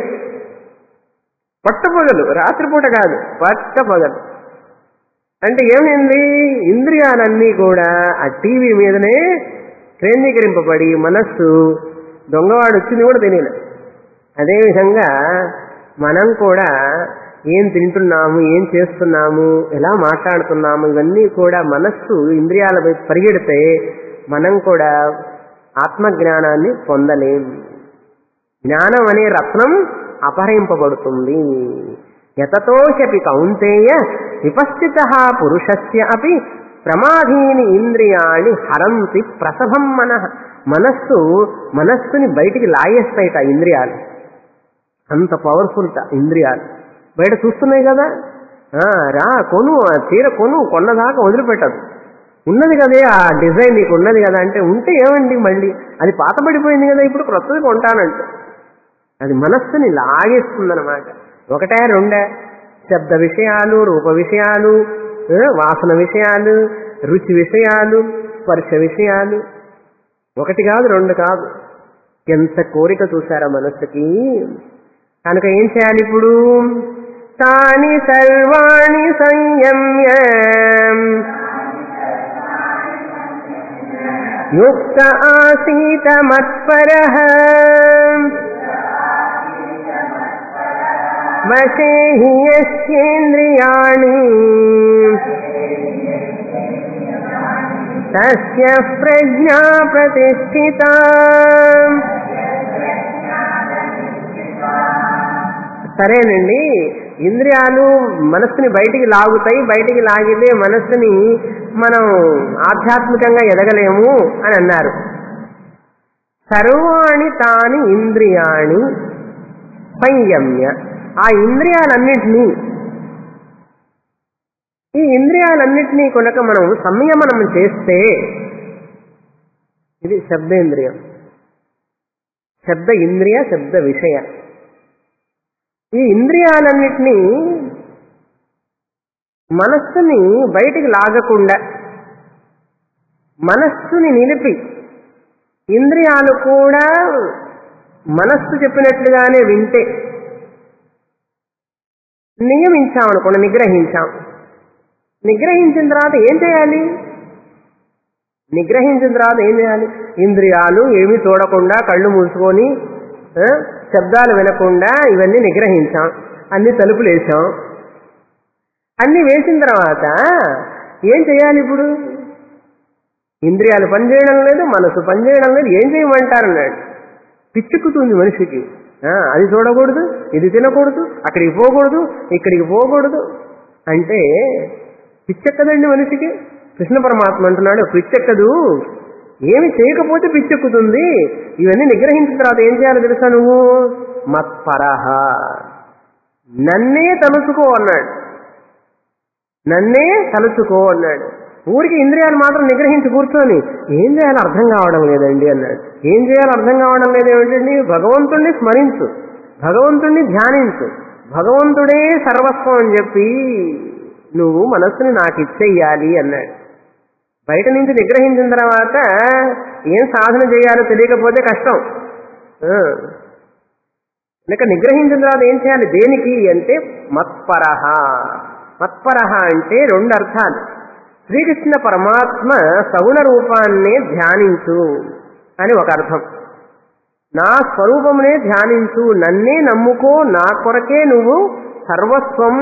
పట్టపగలు రాత్రిపూట కాదు పట్టపగలు అంటే ఏమైంది ఇంద్రియాలన్నీ కూడా ఆ టీవీ మీదనే కేంద్రీకరింపబడి మనస్సు దొంగవాడు వచ్చింది కూడా తెలియలే అదేవిధంగా మనం కూడా ఏం తింటున్నాము ఏం చేస్తున్నాము ఎలా మాట్లాడుతున్నాము ఇవన్నీ కూడా మనస్సు ఇంద్రియాల వైపు పరిగెడితే మనం కూడా ఆత్మజ్ఞానాన్ని పొందలేం జ్ఞానం అనే రత్నం అపహరింపబడుతుంది యతతోషపి కౌంతేయ విపస్థిత పురుషస్య అపి ప్రమాధీని ఇంద్రియాణి హరంతి ప్రసభం మన మనస్సు మనస్సుని బయటికి లాగేస్తాయిట ఆ ఇంద్రియాలు అంత పవర్ఫుల్ ఇంద్రియాలు బయట చూస్తున్నాయి కదా ఆ, రా కొను ఆ చీర కొను కొన్నదాకా వదిలిపెట్టదు ఉన్నది కదే ఆ డిజైన్ నీకు ఉన్నది కదా అంటే ఉంటే ఏమండి మళ్ళీ అది పాతబడిపోయింది కదా ఇప్పుడు కొత్తది కొంటానంటే అది మనస్సుని లాగేస్తుందన్నమాట ఒకటే రెండే శబ్ద విషయాలు రూప విషయాలు ఆ, వాసన విషయాలు రుచి విషయాలు స్పర్శ విషయాలు ఒకటి కాదు రెండు కాదు ఎంత కోరిక చూసారా మనస్సుకి కనుక ఏం చేయాలి ఇప్పుడు తాని సర్వాణి సంయమ్య యుక్త ఆసీత మత్పర వశే హి యస్యేంద్రియాణి తస్య ప్రజ్ఞా ప్రతిష్ఠిత సరేనండి ఇంద్రియాలు మనస్సుని బయటికి లాగుతాయి బయటికి లాగితే మనస్సుని మనం ఆధ్యాత్మికంగా ఎదగలేము అని అన్నారు సర్వాణి తాని ఇంద్రియాణి సంయమ్య ఆ ఇంద్రియాలన్నిటినీ ఈ ఇంద్రియాలన్నిటినీ కొనక మనం సంయమనం చేస్తే ఇది శబ్దేంద్రియం శబ్ద ఇంద్రియ శబ్ద విషయ ఈ ఇంద్రియాలన్నిటినీ మనస్సుని బయటికి లాగకుండా మనస్సుని నిలిపి ఇంద్రియాలు కూడా మనస్సు చెప్పినట్లుగానే వింటే నియమించాం అనుకోండి నిగ్రహించాం నిగ్రహించిన తర్వాత ఏం చేయాలి నిగ్రహించిన తర్వాత ఏం చేయాలి ఇంద్రియాలు ఏమీ చూడకుండా కళ్ళు మూసుకొని ఆ, శబ్దాలు వినకుండా ఇవన్నీ నిగ్రహించాం అన్ని తలుపులు వేసాం అన్ని వేసిన తర్వాత ఏం చేయాలి ఇప్పుడు ఇంద్రియాలు పనిచేయడం లేదు మనసు పనిచేయడం లేదు ఏం చేయమంటారు అన్నాడు పిచ్చెక్కుతుంది మనిషికి ఆ, అది చూడకూడదు ఇది తినకూడదు అక్కడికి పోకూడదు ఇక్కడికి పోకూడదు అంటే పిచ్చెక్కదండి మనిషికి కృష్ణ పరమాత్మ అంటున్నాడు పిచ్చెక్కదు ఏమి చేయకపోతే పిచ్చెక్కుతుంది ఇవన్నీ నిగ్రహించిన తర్వాత ఏం చేయాలో తెలుసా నువ్వు మత్పరహ నన్నే తలుచుకో అన్నాడు నన్నే తలుచుకో అన్నాడు ఊరికి ఇంద్రియాలు మాత్రం నిగ్రహించి కూర్చొని ఏం చేయాలో అర్థం కావడం లేదండి అన్నాడు ఏం చేయాలో అర్థం కావడం లేదేమిటండి భగవంతుణ్ణి స్మరించు భగవంతుణ్ణి ధ్యానించు భగవంతుడే సర్వస్వం అని చెప్పి నువ్వు మనస్సుని నాకు ఇచ్చేయాలి అన్నాడు బయట నుంచి నిగ్రహించిన తర్వాత ఏం సాధన చేయాలో తెలియకపోతే కష్టం ఆ. లేక నిగ్రహించిన తర్వాత ఏం చేయాలి దేనికి అంటే మత్పరహ మత్పరహ అంటే రెండు అర్థాలు శ్రీకృష్ణ పరమాత్మ సగుణ రూపాన్నే ధ్యానించు అని ఒక అర్థం నా స్వరూపమునే ధ్యానించు నన్నే నమ్ముకో నా కొరకే నువ్వు సర్వస్వం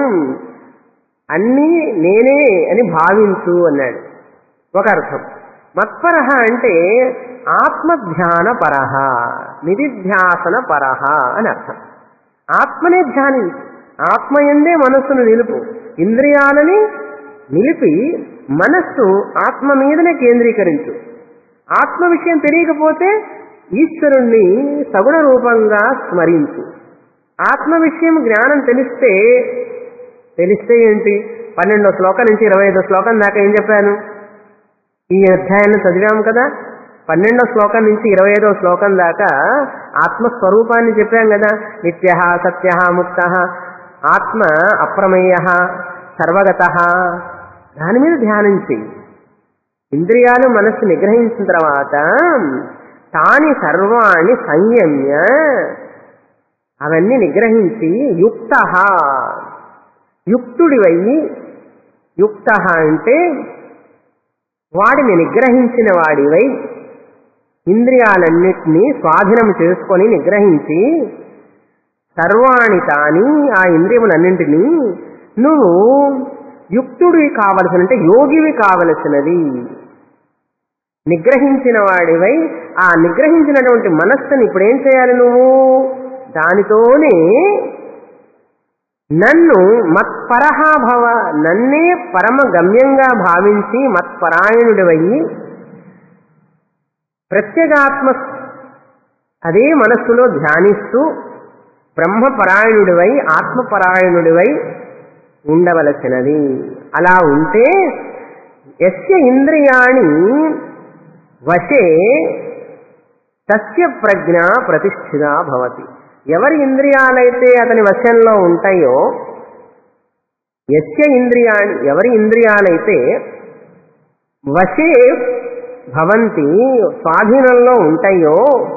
అన్నీ నేనే అని భావించు అన్నాడు ఒక అర్థం మత్పరహ అంటే ఆత్మధ్యాన పరహ నిధిధ్యాసన పరహ అని అర్థం ఆత్మనే ధ్యానించు ఆత్మయందే మనస్సును నిలుపు ఇంద్రియాలని నిలిపి మనస్సు ఆత్మ మీదనే కేంద్రీకరించు ఆత్మ విషయం తెలియకపోతే ఈశ్వరుణ్ణి సగుణ రూపంగా స్మరించు ఆత్మ విషయం జ్ఞానం తెలిస్తే తెలిస్తే ఏంటి పన్నెండో శ్లోకం నుంచి ఇరవై ఐదో శ్లోకం దాకా ఏం చెప్పాను ఈ అధ్యాయాన్ని చదివాము కదా పన్నెండో శ్లోకం నుంచి ఇరవై ఐదో శ్లోకం దాకా ఆత్మస్వరూపాన్ని చెప్పాం కదా నిత్య సత్య ముక్త ఆత్మ అప్రమేయ సర్వగత దాని మీద ధ్యానించి ఇంద్రియాలు మనస్సు నిగ్రహించిన తర్వాత తాని సర్వాణి సంయమ్య అవన్నీ నిగ్రహించి యుక్త యుక్తుడివయ్యి యుక్త అంటే వాడిని నిగ్రహించిన వాడివై ఇంద్రియాలన్నిటినీ స్వాధీనం చేసుకొని నిగ్రహించి సర్వాణి తాని ఆ ఇంద్రియములన్నింటినీ నువ్వు యుక్తుడివి కావలసిన అంటే యోగివి కావలసినది నిగ్రహించిన వాడివై ఆ నిగ్రహించినటువంటి మనస్సుని ఇప్పుడేం చేయాలి నువ్వు దానితోనే నన్ను మత్పరహ భవ నన్నే పరమ గమ్యంగా భావించి మత్పరాయణుడివయ్యి ప్రత్యేగాత్మ అదే మనస్సులో ధ్యానిస్తూ బ్రహ్మపరాయణుడివై ఆత్మపరాయణుడివై ఉండవలసినది అలా ఉంటే ఎస్య ఇంద్రియాణి వశే తస్య ప్రజ్ఞ ప్రతిష్ఠిత భవతి ఎవరి ఇంద్రియాలైతే అతని వశంలో ఉంటాయో ఎస్య ఇంద్రియాణి ఎవరి ఇంద్రియాలైతే వశే భవంతి స్వాధీనంలో ఉంటాయో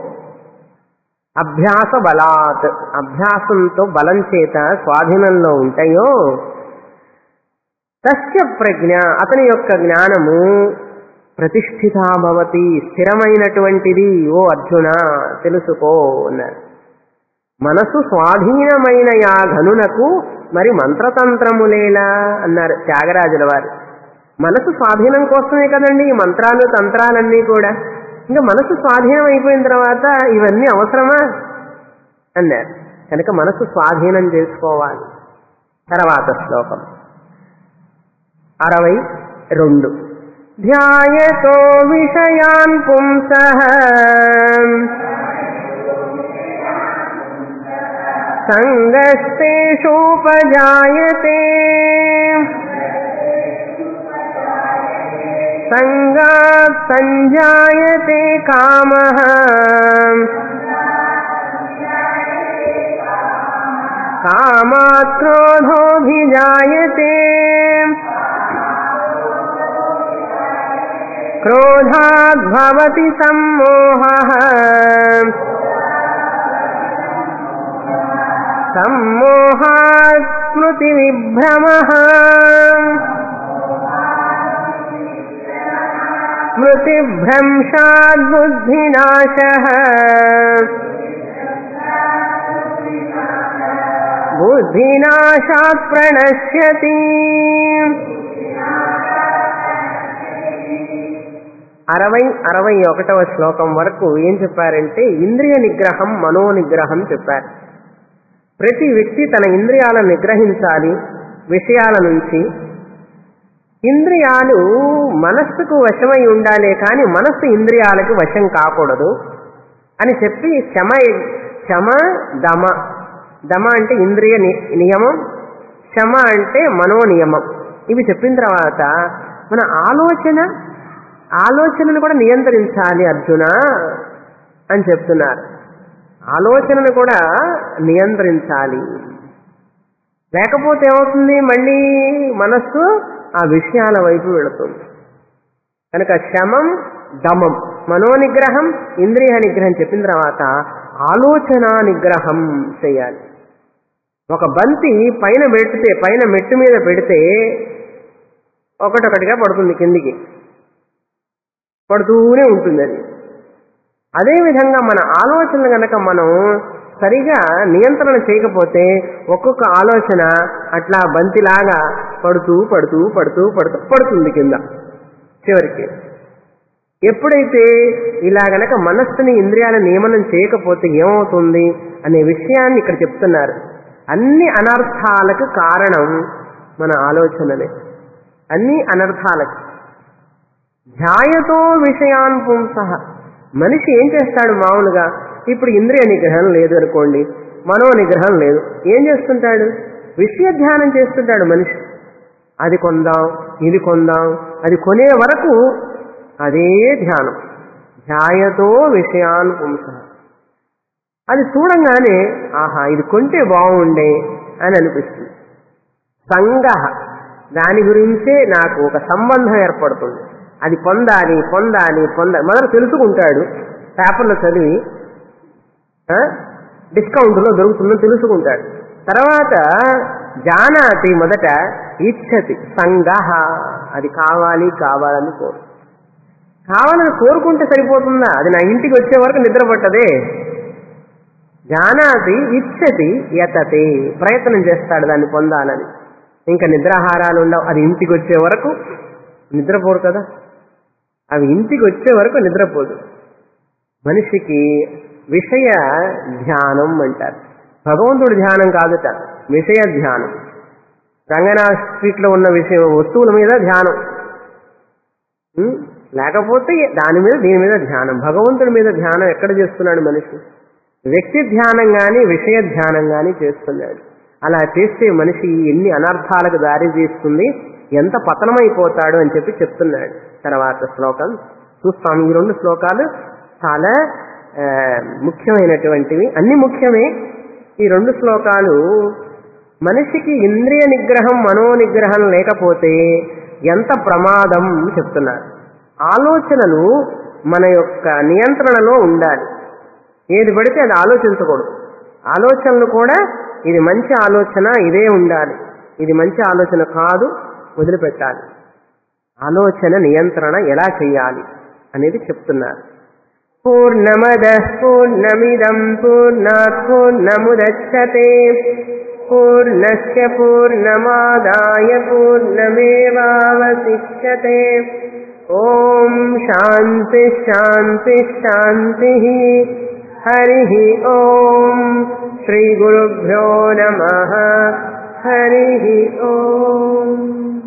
అభ్యాస బలాత్ అభ్యాసంతో బలం చేత స్వాధీనంలో ఉంటాయో తస్య ప్రజ్ఞ అతని యొక్క జ్ఞానము ప్రతిష్ఠితాభవతి స్థిరమైనటువంటిది ఓ అర్జున తెలుసుకో అన్నారు మనసు స్వాధీనమైన యా ఘనునకు మరి మంత్రతంత్రములేలా అన్నారు త్యాగరాజుల వారు మనసు స్వాధీనం కోసమే కదండి ఈ మంత్రాలు తంత్రాలన్నీ కూడా ఇంకా మనసు స్వాధీనం అయిపోయిన తర్వాత ఇవన్నీ అవసరమా అన్నారు కనుక మనసు స్వాధీనం చేసుకోవాలి తర్వాత శ్లోకం అరవై రెండు ధ్యాయతో విషయాన్ పుంస సంగస్తేషోపజాయతే సంగాత్ సంజాయతే కామ కామాత్ క్రోధోభిజాయతే క్రోధాద్ భవతి సమ్మోహ సమ్మోహాత్ స్మృతి విభ్రమ స్మృతిభ్రంశాద్ బుద్ధినాశ బుద్ధినాశాత్ ప్రణశ్యతి అరవై అరవై ఒకటవ శ్లోకం వరకు ఏం చెప్పారంటే ఇంద్రియ నిగ్రహం మనో నిగ్రహం చెప్పారు ప్రతి వ్యక్తి తన ఇంద్రియాలను నిగ్రహించాలి విషయాల నుంచి ఇంద్రియాలు మనస్సుకు వశమై ఉండాలే కానీ మనస్సు ఇంద్రియాలకు వశం కాకూడదు అని చెప్పి శమ శమ దమ దమ అంటే ఇంద్రియ ని- నియమం శమ అంటే మనో నియమం ఇవి చెప్పిన తర్వాత మన ఆలోచన ఆలోచనను కూడా నియంత్రించాలి అర్జున అని చెప్తున్నారు ఆలోచనను కూడా నియంత్రించాలి లేకపోతే ఏమవుతుంది మళ్ళీ మనస్సు ఆ విషయాల వైపు వెళుతుంది కనుక శమం దమం మనోనిగ్రహం ఇంద్రియ నిగ్రహం చెప్పిన తర్వాత ఆలోచన నిగ్రహం చేయాలి ఒక బంతి పైన పెడితే పైన మెట్టు మీద పెడితే ఒకటొకటిగా పడుతుంది కిందికి పడుతూనే ఉంటుంది అది అదేవిధంగా మన ఆలోచనలు గనక మనం సరిగా నియంత్రణ చేయకపోతే ఒక్కొక్క ఆలోచన అట్లా బంతిలాగా పడుతూ పడుతూ పడుతూ పడుతూ పడుతుంది కింద చివరికి ఎప్పుడైతే ఇలా గనక మనస్సుని ఇంద్రియాల నియమనం చేయకపోతే ఏమవుతుంది అనే విషయాన్ని ఇక్కడ చెప్తున్నారు అన్ని అనర్థాలకు కారణం మన ఆలోచనలే అన్ని అనర్థాలకు ధ్యాయతో విషయాన్ పుంస మనిషి ఏం చేస్తాడు మామూలుగా ఇప్పుడు ఇంద్రియ నిగ్రహం లేదు అనుకోండి మనో నిగ్రహం లేదు ఏం చేస్తుంటాడు విషయ ధ్యానం చేస్తుంటాడు మనిషి అది కొందాం ఇది కొందాం అది కొనే వరకు అదే ధ్యానం ధ్యాయతో విషయాన్ పుంస అది చూడంగానే ఆహా ఇది కొంటే బాగుండే అని అనిపిస్తుంది సంగ దాని గురించే నాకు ఒక సంబంధం ఏర్పడుతుంది అది పొందాలి పొందాలి పొందాలి మొదలు తెలుసుకుంటాడు పేపర్లో చదివి ఆ, డిస్కౌంట్లో దొరుకుతుందని తెలుసుకుంటాడు తర్వాత జానాతి మొదట ఇచ్చతి సంగ అది కావాలి కావాలని కోరు కావాలని కోరుకుంటే సరిపోతుందా అది నా ఇంటికి వచ్చే వరకు నిద్ర పట్టదే జానాతి ఇచ్చతి యతతే ప్రయత్నం చేస్తాడు దాన్ని పొందాలని ఇంకా నిద్రాహారాలు ఉండవు అది ఇంటికి వచ్చే వరకు నిద్రపోరు కదా అవి ఇంటికి వచ్చే వరకు నిద్రపోదు మనిషికి విషయ ధ్యానం అంటారు భగవంతుడి ధ్యానం కాదుట విషయ ధ్యానం రంగనాథ్ స్ట్రీట్లో ఉన్న విషయం వస్తువుల మీద ధ్యానం ఉం? లేకపోతే దాని మీద దీని మీద ధ్యానం భగవంతుడి మీద ధ్యానం ఎక్కడ చేస్తున్నాడు మనిషి వ్యక్తి ధ్యానం గాని విషయ ధ్యానం గాని చేస్తున్నాడు అలా చేస్తే మనిషి ఎన్ని అనర్థాలకు దారి తీస్తుంది ఎంత పతనమైపోతాడు అని చెప్పి చెప్తున్నాడు తర్వాత శ్లోకం చూస్తాం ఈ రెండు శ్లోకాలు చాలా ఆ, ముఖ్యమైనటువంటివి అన్ని ముఖ్యమే ఈ రెండు శ్లోకాలు మనిషికి ఇంద్రియ నిగ్రహం మనో నిగ్రహం లేకపోతే ఎంత ప్రమాదం చెప్తున్నారు ఆలోచనలు మన యొక్క నియంత్రణలో ఉండాలి ఏది పడితే అది ఆలోచించకూడదు ఆలోచనలు కూడా ఇది మంచి ఆలోచన ఇదే ఉండాలి ఇది మంచి ఆలోచన కాదు వదిలిపెట్టాలి ఆలోచన నియంత్రణ ఎలా చేయాలి అనేది చెప్తున్నారు పూర్ణమద పూర్ణమిదం పూర్ణాత్ పూర్ణముదచ్చతే పూర్ణస్య పూర్ణమాదాయ పూర్ణమేవావశిష్యతే ఓం శాంతి శాంతి శాంతి హరి ఓం శ్రీ గురుభ్యో నమ హరి ఓం